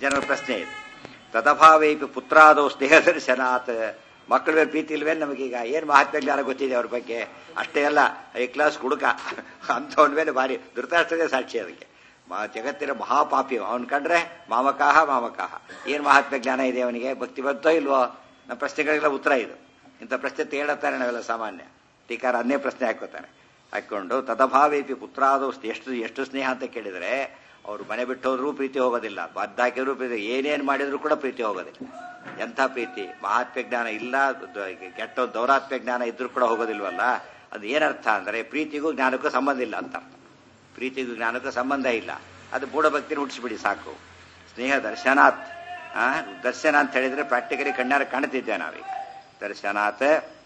ಜನರ ಪ್ರಶ್ನೆ ಇದೆ ತದಭಾವೈಪಿ ಪುತ್ರಾದೋ ಸ್ನೇಹ ದರ್ಶನಾತ್ ಮಕ್ಕಳ ಮೇಲೆ ಪ್ರೀತಿ ಇಲ್ವೇ ನಮಗೀಗ ಏನ್ ಮಹಾತ್ಮ ಜ್ಞಾನ ಗೊತ್ತಿದೆ ಅವ್ರ ಬಗ್ಗೆ ಅಷ್ಟೇ ಅಲ್ಲ ಐ ಕ್ಲಾಸ್ ಹುಡುಕ ಅಂಥವನ ಮೇಲೆ ಭಾರಿ ಧೃತರಾಷ್ಟ್ರದೇ ಸಾಕ್ಷಿ ಅದಕ್ಕೆ ಮ- ಜಗತ್ತಿನ ಮಹಾಪಾಪಿ ಅವನ್ ಕಂಡ್ರೆ ಮಾಮಕಾಹ ಮಾಮಕಾಹ ಏನ್ ಮಹಾತ್ಮ ಜ್ಞಾನ ಇದೆ ಅವನಿಗೆ ಭಕ್ತಿ ಬಂತೋ ಇಲ್ವೋ ನಮ್ಮ ಪ್ರಶ್ನೆಗಳಿಗೆಲ್ಲ ಉತ್ತರ ಇದು ಇಂಥ ಪ್ರಶ್ನೆ ತೇಳತ್ತಾರೆ ನಾವೆಲ್ಲ ಸಾಮಾನ್ಯ ಟೀಕಾರ ಅನ್ನೇ ಪ್ರಶ್ನೆ ಹಾಕೋತಾರೆ ಹಾಕೊಂಡು ತದಭಾವೇಪಿ ಪುತ್ರಾದೋ ಎಷ್ಟು ಎಷ್ಟು ಸ್ನೇಹ ಅಂತ ಕೇಳಿದ್ರೆ ಅವ್ರು ಮನೆ ಬಿಟ್ಟು ಹೋದ್ರೂ ಪ್ರೀತಿ ಹೋಗೋದಿಲ್ಲ ಬದ್ದಾಕಿದ್ರು ಪ್ರೀತಿ ಏನೇನ್ ಮಾಡಿದ್ರು ಕೂಡ ಪ್ರೀತಿ ಹೋಗೋದಿಲ್ಲ ಎಂಥ ಪ್ರೀತಿ ಮಹಾತ್ಮ ಜ್ಞಾನ ಇಲ್ಲ ದ- ಕೆಟ್ಟ ದೌರಾತ್ಮ್ಯ ಜ್ಞಾನ ಇದ್ರೂ ಕೂಡ ಹೋಗೋದಿಲ್ವಲ್ಲ ಅದು ಏನರ್ಥ ಅಂದ್ರೆ ಪ್ರೀತಿಗೂ ಜ್ಞಾನಕ್ಕೂ ಸಂಬಂಧ ಇಲ್ಲ ಅಂತ ಅರ್ಥ. ಪ್ರೀತಿಗೂ ಜ್ಞಾನಕ್ಕೂ ಸಂಬಂಧ ಇಲ್ಲ ಅದು ಬೂಢಭಕ್ತಿನ ಹುಟ್ಟಿಸ್ಬಿಡಿ ಸಾಕು ಸ್ನೇಹ ದರ್ಶನಾತ್ ಆ, ದರ್ಶನ ಅಂತ ಹೇಳಿದ್ರೆ ಪ್ರಾಕ್ಟಿಕಲಿ ಕಣ್ಣಾರ ಕಾಣ್ತಿದ್ದೆ ನಾವೀಗ ದರ್ಶನಾತ್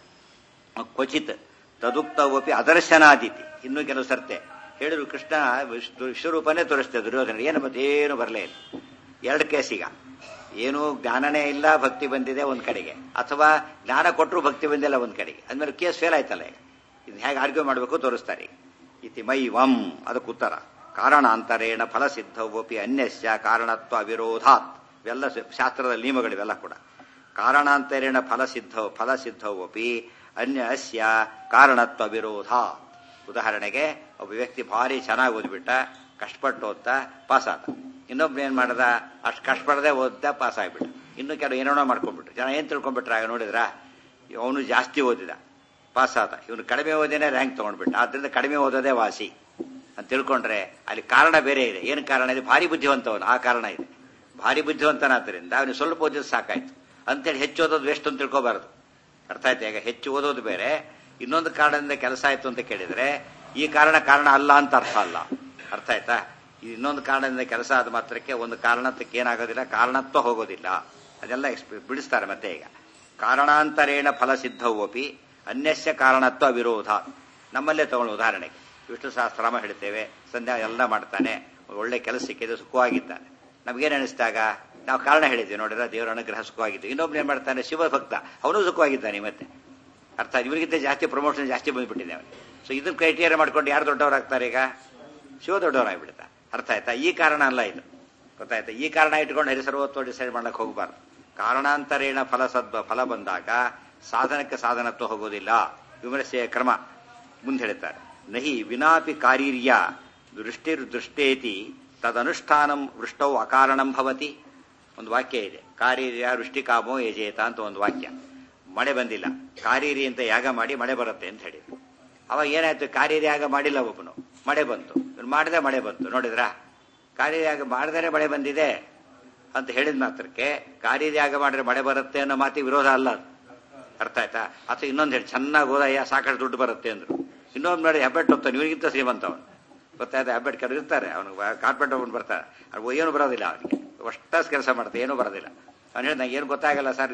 ಕ್ವಚಿತ್ ತದುಕ್ತವಪಿ ಅದರ್ಶನಾದಿತಿ ಇನ್ನೂ ಕೆಲವು ಸರ್ತೆ ಹೇಳಿದ್ರು ಕೃಷ್ಣ ವಿಶ್- ವಿಶ್ವರೂಪನೇ ತೋರಿಸ್ತೇವೆ ದುರ್ಯೋಧನ ಏನು ಮತ್ತೇನು ಬರಲೇ ಇಲ್ಲ ಎರಡು ಕೇಸೀಗ ಏನು ಜ್ಞಾನನೇ ಇಲ್ಲ ಭಕ್ತಿ ಬಂದಿದೆ ಒಂದ್ ಕಡೆಗೆ ಅಥವಾ ಜ್ಞಾನ ಕೊಟ್ಟರು ಭಕ್ತಿ ಬಂದಿಲ್ಲ ಒಂದ್ ಕಡೆಗೆ ಅಂದ್ಮೇಲೆ ಕೇಸ್ ಫೇಲ್ ಆಯ್ತಲ್ಲ ಈಗ ಇದನ್ನ ಹೇಗೆ ಆರ್ಗ್ಯೂ ಮಾಡಬೇಕು ತೋರಿಸ್ತಾರೆ ಈಗ ಇತಿ ಮೈ ವಂ ಅದಕ್ಕೆ ಉತ್ತರ ಕಾರಣಾಂತರೇಣ ಫಲಸಿದ್ಧವೋಪಿ ಅನ್ಯಸ್ಯ ಕಾರಣತ್ವ ವಿರೋಧಾತ್ ಇವೆಲ್ಲ ಶಾಸ್ತ್ರದ ನಿಯಮಗಳಿವೆಲ್ಲ ಕೂಡ ಕಾರಣಾಂತರೇಣ ಫಲಸಿದ್ಧ ಫಲಸಿದ್ಧವೋಪಿ ಅನ್ಯ ಅಸ್ಯ ಕಾರಣತ್ವ ವಿರೋಧ ಉದಾಹರಣೆಗೆ ಒಬ್ಬ ವ್ಯಕ್ತಿ ಭಾರಿ ಚೆನ್ನಾಗಿ ಓದ್ಬಿಟ್ಟ ಕಷ್ಟಪಟ್ಟು ಓದ್ತ ಪಾಸ್ ಆದ ಇನ್ನೊಬ್ಬ ಏನ್ ಮಾಡ್ದ ಅಷ್ಟು ಕಷ್ಟಪಡದೆ ಓದ್ದ ಪಾಸ್ ಆಗ್ಬಿಟ್ಟ ಇನ್ನು ಕೆಲವು ಏನೇನೋ ಮಾಡ್ಕೊಂಡ್ಬಿಟ್ರು ಜನ ಏನ್ ತಿಳ್ಕೊಂಡ್ಬಿಟ್ರ ಆಗ ನೋಡಿದ್ರ ಅವನು ಜಾಸ್ತಿ ಓದಿದ ಪಾಸ್ ಆದ ಇವನು ಕಡಿಮೆ ಓದಿನೇ ರ್ಯಾಂಕ್ ತಗೊಂಡ್ಬಿಟ್ಟ ಆದ್ರಿಂದ ಕಡಿಮೆ ಓದೋದೇ ವಾಸಿ ಅಂತ ತಿಳ್ಕೊಂಡ್ರೆ ಅಲ್ಲಿ ಕಾರಣ ಬೇರೆ ಇದೆ ಏನು ಕಾರಣ ಇದೆ ಭಾರಿ ಬುದ್ಧಿವಂತವನು ಆ ಕಾರಣ ಇದೆ ಭಾರಿ ಬುದ್ಧಿವಂತನಾದ್ರಿಂದ ಅವನಿಗೆ ಸ್ವಲ್ಪ ಓದಿದ್ ಸಾಕಾಯ್ತು ಅಂತೇಳಿ ಹೆಚ್ಚು ಓದೋದು ವೇಸ್ಟ್ ಅಂತ ತಿಳ್ಕೋಬಾರದು ಅರ್ಥ ಆಯ್ತು ಈಗ ಹೆಚ್ಚು ಓದೋದು ಬೇರೆ ಇನ್ನೊಂದು ಕಾರಣದಿಂದ ಕೆಲಸ ಆಯ್ತು ಅಂತ ಕೇಳಿದ್ರೆ ಈ ಕಾರಣ ಕಾರಣ ಅಲ್ಲ ಅಂತ ಅರ್ಥ ಅಲ್ಲ ಅರ್ಥ ಆಯ್ತಾ ಈ ಇನ್ನೊಂದು ಕಾರಣದಿಂದ ಕೆಲಸ ಆದ ಮಾತ್ರಕ್ಕೆ ಒಂದು ಕಾರಣಕ್ಕೆ ಏನಾಗೋದಿಲ್ಲ ಕಾರಣತ್ವ ಹೋಗೋದಿಲ್ಲ ಅದೆಲ್ಲ ಎಕ್ಸ್ಪ್ಲೇ ಬಿಡಿಸ್ತಾರೆ ಮತ್ತೆ ಈಗ ಕಾರಣಾಂತರೇಣ ಫಲಸಿದ್ಧವೋಪಿ ಅನ್ಯಸ್ಯ ಕಾರಣತ್ವ ವಿರೋಧ ನಮ್ಮಲ್ಲೇ ತಗೊಳ್ಳೋ ಉದಾಹರಣೆಗೆ ವಿಷ್ಣು ಸಹಸ್ರನಾಮ ಹೇಳ್ತೇವೆ ಸಂಧ್ಯಾ ಎಲ್ಲ ಮಾಡ್ತಾನೆ ಒಳ್ಳೆ ಕೆಲಸ ಸಿಕ್ಕಿದೆ ಸುಖವಾಗಿದ್ದಾನೆ ನಮಗೇನು ಅನಿಸಿದಾಗ ನಾವು ಕಾರಣ ಹೇಳಿದ್ವಿ ನೋಡಿದ್ರೆ ದೇವರ ಅನುಗ್ರಹ ಸುಖವಾಗಿದ್ದು ಇನ್ನೊಬ್ನು ಏನ್ ಮಾಡ್ತಾನೆ ಶಿವಭಕ್ತ ಅವನು ಸುಖವಾಗಿದ್ದಾನೆ ಮತ್ತೆ ಅರ್ಥ ಇವರಿಗಿಂತ ಜಾಸ್ತಿ ಪ್ರಮೋಷನ್ ಜಾಸ್ತಿ ಬಂದ್ಬಿಟ್ಟಿದೆ ಅವನಿಗೆ ಸೊ ಇದನ್ನ ಕ್ರೈಟೀರಿಯಾ ಮಾಡ್ಕೊಂಡು ಯಾರು ದೊಡ್ಡವರಾಗ್ತಾರೆ ಈಗ ಶಿವ ದೊಡ್ಡವರಾಗ್ಬಿಡ್ತಾ ಅರ್ಥ ಆಯ್ತಾ ಈ ಕಾರಣ ಅಲ್ಲ ಇದು ಗೊತ್ತಾಯ್ತಾ ಈ ಕಾರಣ ಇಟ್ಕೊಂಡು ಹರಿಸರ್ವತ್ವ ಡಿಸೈಡ್ ಮಾಡಕ್ ಹೋಗಬಾರ್ದು ಕಾರಣಾಂತರೇಣ ಫಲ ಸದ್ವ ಫಲ ಬಂದಾಗ ಸಾಧನಕ್ಕೆ ಸಾಧನತ್ವ ಹೋಗೋದಿಲ್ಲ ವಿಮರ್ಶೆಯ ಕ್ರಮ ಮುಂದೆ ಹೇಳ್ತಾರೆ ನಹಿ ವಿನಾಪಿ ಕಾರೀರ್ಯ ದೃಷ್ಟಿರ್ ದೃಷ್ಟೇತಿ ತದನುಷ್ಠಾನಂ ವೃಷ್ಟೌ ಅಕಾರಣಂ ಭವತಿ ಒಂದು ವಾಕ್ಯ ಇದೆ ಕಾರೀರ್ಯ ವೃಷ್ಟಿಕಾಮೋ ಯಜೇತ ಅಂತ ಒಂದು ವಾಕ್ಯ ಮಳೆ ಬಂದಿಲ್ಲ ಕಾರೀರಿ ಅಂತ ಯಾಗ ಮಾಡಿ ಮಳೆ ಬರುತ್ತೆ ಅಂತ ಹೇಳಿದ್ರು ಅವಾಗ ಏನಾಯ್ತು ಕಾರೀರಿ ಯಾಗ ಮಾಡಿಲ್ಲ ಒಬ್ಬನು ಮಳೆ ಬಂತು ಇವ್ನು ಮಾಡಿದೆ ಮಳೆ ಬಂತು ನೋಡಿದ್ರಾ ಕಾರೀರಿ ಯಾಗ ಮಾಡದೇ ಮಳೆ ಬಂದಿದೆ ಅಂತ ಹೇಳಿದ ಮಾತ್ರಕ್ಕೆ ಕಾರೀರಿ ಯಾಗ ಮಾಡಿದ್ರೆ ಮಳೆ ಬರುತ್ತೆ ಅನ್ನೋ ಮಾತಿಗೆ ವಿರೋಧ ಅಲ್ಲ ಅದು ಅರ್ಥ ಆಯ್ತಾ ಅಥವಾ ಇನ್ನೊಂದು ಹೇಳಿ ಚೆನ್ನಾಗಿ ಓದಯ್ಯ ಸಾಕಷ್ಟು ದುಡ್ಡು ಬರುತ್ತೆ ಅಂದ್ರು ಇನ್ನೊಂದು ನೋಡಿ ಹೆಬ್ಬೆಟ್ ಹೋಗ್ತಾನೆ ಇವರಿಗಿಂತ ಶ್ರೀಮಂತ ಅವನು ಗೊತ್ತಾಯ್ತು ಹೆಬ್ಬೆಟ್ ಕೆಲವು ಇರ್ತಾರೆ ಅವನು ಕಾರ್ಪೆಟ್ ಹೋಗ್ಕೊಂಡು ಬರ್ತಾರೆ ಅವ್ನು ಏನು ಬರೋದಿಲ್ಲ ಅವನಿಗೆ ಅಷ್ಟಾಸ್ ಕೆಲಸ ಮಾಡ್ತಾರೆ ಏನೂ ಬರೋದಿಲ್ಲ ಅವ್ನು ಹೇಳಿ ನಂಗೆ ಏನು ಗೊತ್ತಾಗಲ್ಲ ಸರ್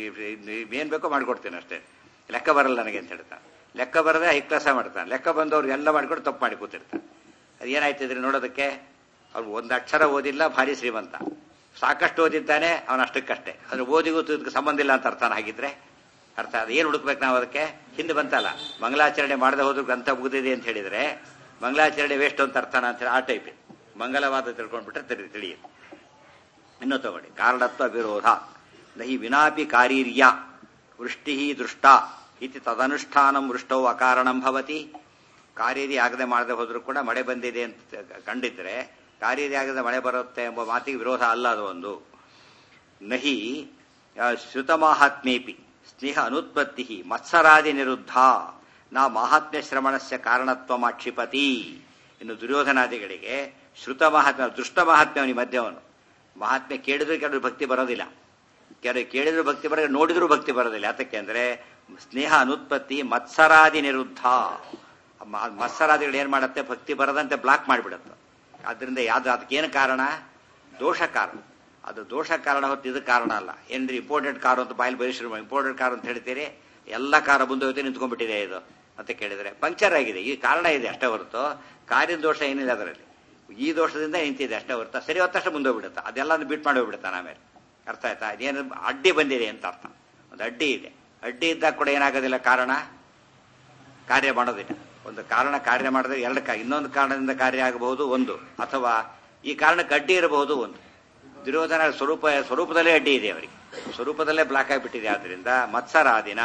ಏನು ಬೇಕೋ ಮಾಡಿಕೊಡ್ತೇನೆ ಅಷ್ಟೇ ಲೆಕ್ಕ ಬರಲ್ಲ ನನಗೆ ಅಂತ ಹೇಳ್ತಾನೆ ಲೆಕ್ಕ ಬರದೆ ಹೈ ಕೆಲಸ ಮಾಡ್ತಾನೆ ಲೆಕ್ಕ ಬಂದವ್ರು ಎಲ್ಲ ಮಾಡಿಕೊಂಡು ತಪ್ಪು ಮಾಡಿ ಕೂತಿರ್ತಾನೆ ಅದು ಏನಾಯ್ತಿದ್ರಿ ನೋಡೋದಕ್ಕೆ ಅವ್ನು ಒಂದು ಅಕ್ಷರ ಓದಿಲ್ಲ ಭಾರಿ ಶ್ರೀಮಂತ ಸಾಕಷ್ಟು ಓದಿದ್ದಾನೆ ಅವನ ಅಷ್ಟಕ್ಕಷ್ಟೇ ಅಂದ್ರೆ ಓದಿಗೂ ಇದಕ್ಕೆ ಸಂಬಂಧ ಇಲ್ಲ ಅಂತ ಅರ್ಥನ ಹಾಗಿದ್ರೆ ಅರ್ಥ ಅದು ಏನು ಹುಡುಕ್ಬೇಕು ನಾವು ಅದಕ್ಕೆ ಹಿಂದೆ ಬಂತಲ್ಲ ಮಂಗಲಾಚರಣೆ ಮಾಡದೆ ಹೋದ್ರು ಗ್ರಂಥ ಮುಗಿದಿದೆ ಅಂತ ಹೇಳಿದ್ರೆ ಮಂಗಲಾಚರಣೆ ವೇಸ್ಟ್ ಅಂತ ಅರ್ಥನ ಅಂತ ಹೇಳಿ ಆ ಟೈಪ್ ಮಂಗಲವಾದ ತಿಳ್ಕೊಂಡ್ಬಿಟ್ರೆ ತಿಳಿ ತಿಳಿಯುತ್ತೆ ಇನ್ನು ತಗೊಳ್ಳಿ ಕಾರಣತ್ವ ವಿರೋಧ ನಹಿ ವಿನಾಪಿ ಕಾರೀರ್ಯ ವೃಷ್ಟಿ ದೃಷ್ಟ ಇತಿ ತದನುಷ್ಠಾನಂ ವೃಷ್ಟೌ ಅಕಾರಣಂ ಭವತಿ ಕಾರೀರಿ ಆಗದೆ ಮಾಡದೆ ಹೋದ್ರೂ ಕೂಡ ಮಳೆ ಬಂದಿದೆ ಅಂತ ಕಂಡಿದ್ರೆ ಕಾರೀರಿ ಆಗದೆ ಮಳೆ ಬರುತ್ತೆ ಎಂಬ ಮಾತಿಗೆ ವಿರೋಧ ಅಲ್ಲ ಅದು ಒಂದು ನಹಿ ಶ್ರುತಮಾಹಾತ್ಮೇಪಿ ಸ್ನೇಹ ಅನುತ್ಪತ್ತಿ ಮತ್ಸರಾದಿ ನಿರುದ್ಧ ನಾ ಮಾಹಾತ್ಮ್ಯ ಶ್ರವಣಸ್ಯ ಕಾರಣತ್ವಮಾಕ್ಷಿಪತಿ ಇನ್ನು ದುರ್ಯೋಧನಾದಿಗಳಿಗೆ ಶ್ರುತ ಮಹಾತ್ಮ್ಯ ದುಷ್ಟ ಮಹಾತ್ಮ್ಯ ಅವನಿ ಮಧ್ಯವನು ಮಹಾತ್ಮೆ ಕೇಳಿದ್ರು ಕೆಲವರು ಭಕ್ತಿ ಬರೋದಿಲ್ಲ ಕೆಲವರು ಕೇಳಿದ್ರು ಭಕ್ತಿ ಬರೋದಿಲ್ಲ ನೋಡಿದ್ರು ಭಕ್ತಿ ಬರೋದಿಲ್ಲ ಯಾತಕ್ಕೆ ಅಂದ್ರೆ ಸ್ನೇಹ ಅನುತ್ಪತ್ತಿ ಮತ್ಸರಾದಿ ನಿರುದ್ಧ ಮ- ಮತ್ಸರಾದಿಗಳು ಏನ್ ಮಾಡುತ್ತೆ ಭಕ್ತಿ ಬರದಂತೆ ಬ್ಲಾಕ್ ಮಾಡಿಬಿಡುತ್ತೆ ಆದ್ರಿಂದ ಯಾವ್ದು ಅದಕ್ಕೇನು ಕಾರಣ ದೋಷ ಕಾರಣ ಅದು ದೋಷ ಕಾರಣ ಹೊತ್ತು ಇದು ಕಾರಣ ಅಲ್ಲ ಏನ್ರಿ ಇಂಪೋರ್ಟೆಂಟ್ ಕಾರು ಅಂತ ಬಾಯಲ್ಲಿ ಬರೀ ಶುರು ಇಂಪೋರ್ಟೆಂಟ್ ಕಾರು ಅಂತ ಹೇಳ್ತೀರಿ ಎಲ್ಲ ಕಾರ ಮುಂದೆ ಹೋಗಿ ನಿಂತ್ಕೊಂಡ್ಬಿಟ್ಟಿದೆ ಇದು ಅಂತ ಕೇಳಿದ್ರೆ ಪಂಕ್ಚರ್ ಆಗಿದೆ ಈ ಕಾರಣ ಇದೆ ಅಷ್ಟೇ ಹೊರತು ಕಾರ್ಯದ ದೋಷ ಏನಿಲ್ಲ ಅದರಲ್ಲಿ ಈ ದೋಷದಿಂದ ನಿಂತಿದೆ ಅಷ್ಟೇ ಹೊರತು ಸರಿ ಹೊತ್ತಷ್ಟು ಮುಂದೆ ಹೋಗ್ಬಿಡುತ್ತೆ ಅದೆಲ್ಲ ಬಿಟ್ ಮಾಡಿ ಹೋಗ್ಬಿಡುತ್ತಾನೆ ಆಮೇಲೆ ಅರ್ಥ ಆಯ್ತಾ ಅದೇನು ಅಡ್ಡಿ ಬಂದಿದೆ ಅಂತ ಅರ್ಥ ಒಂದು ಅಡ್ಡಿ ಇದೆ ಅಡ್ಡಿ ಇದ್ದಾಗ ಕೂಡ ಏನಾಗೋದಿಲ್ಲ ಕಾರಣ ಕಾರ್ಯ ಮಾಡೋದಿಲ್ಲ ಒಂದು ಕಾರಣ ಕಾರ್ಯ ಮಾಡಿದ್ರೆ ಎರಡು ಕಾ ಇನ್ನೊಂದು ಕಾರಣದಿಂದ ಕಾರ್ಯ ಆಗಬಹುದು ಒಂದು ಅಥವಾ ಈ ಕಾರಣಕ್ಕೆ ಅಡ್ಡಿ ಇರಬಹುದು ಒಂದು ದುರ್ಯೋಧನ ಸ್ವರೂಪ ಸ್ವರೂಪದಲ್ಲೇ ಅಡ್ಡಿ ಇದೆ ಅವರಿಗೆ ಸ್ವರೂಪದಲ್ಲೇ ಬ್ಲಾಕ್ ಆಗಿಬಿಟ್ಟಿದೆ ಆದ್ರಿಂದ ಮತ್ಸರಾದಿನ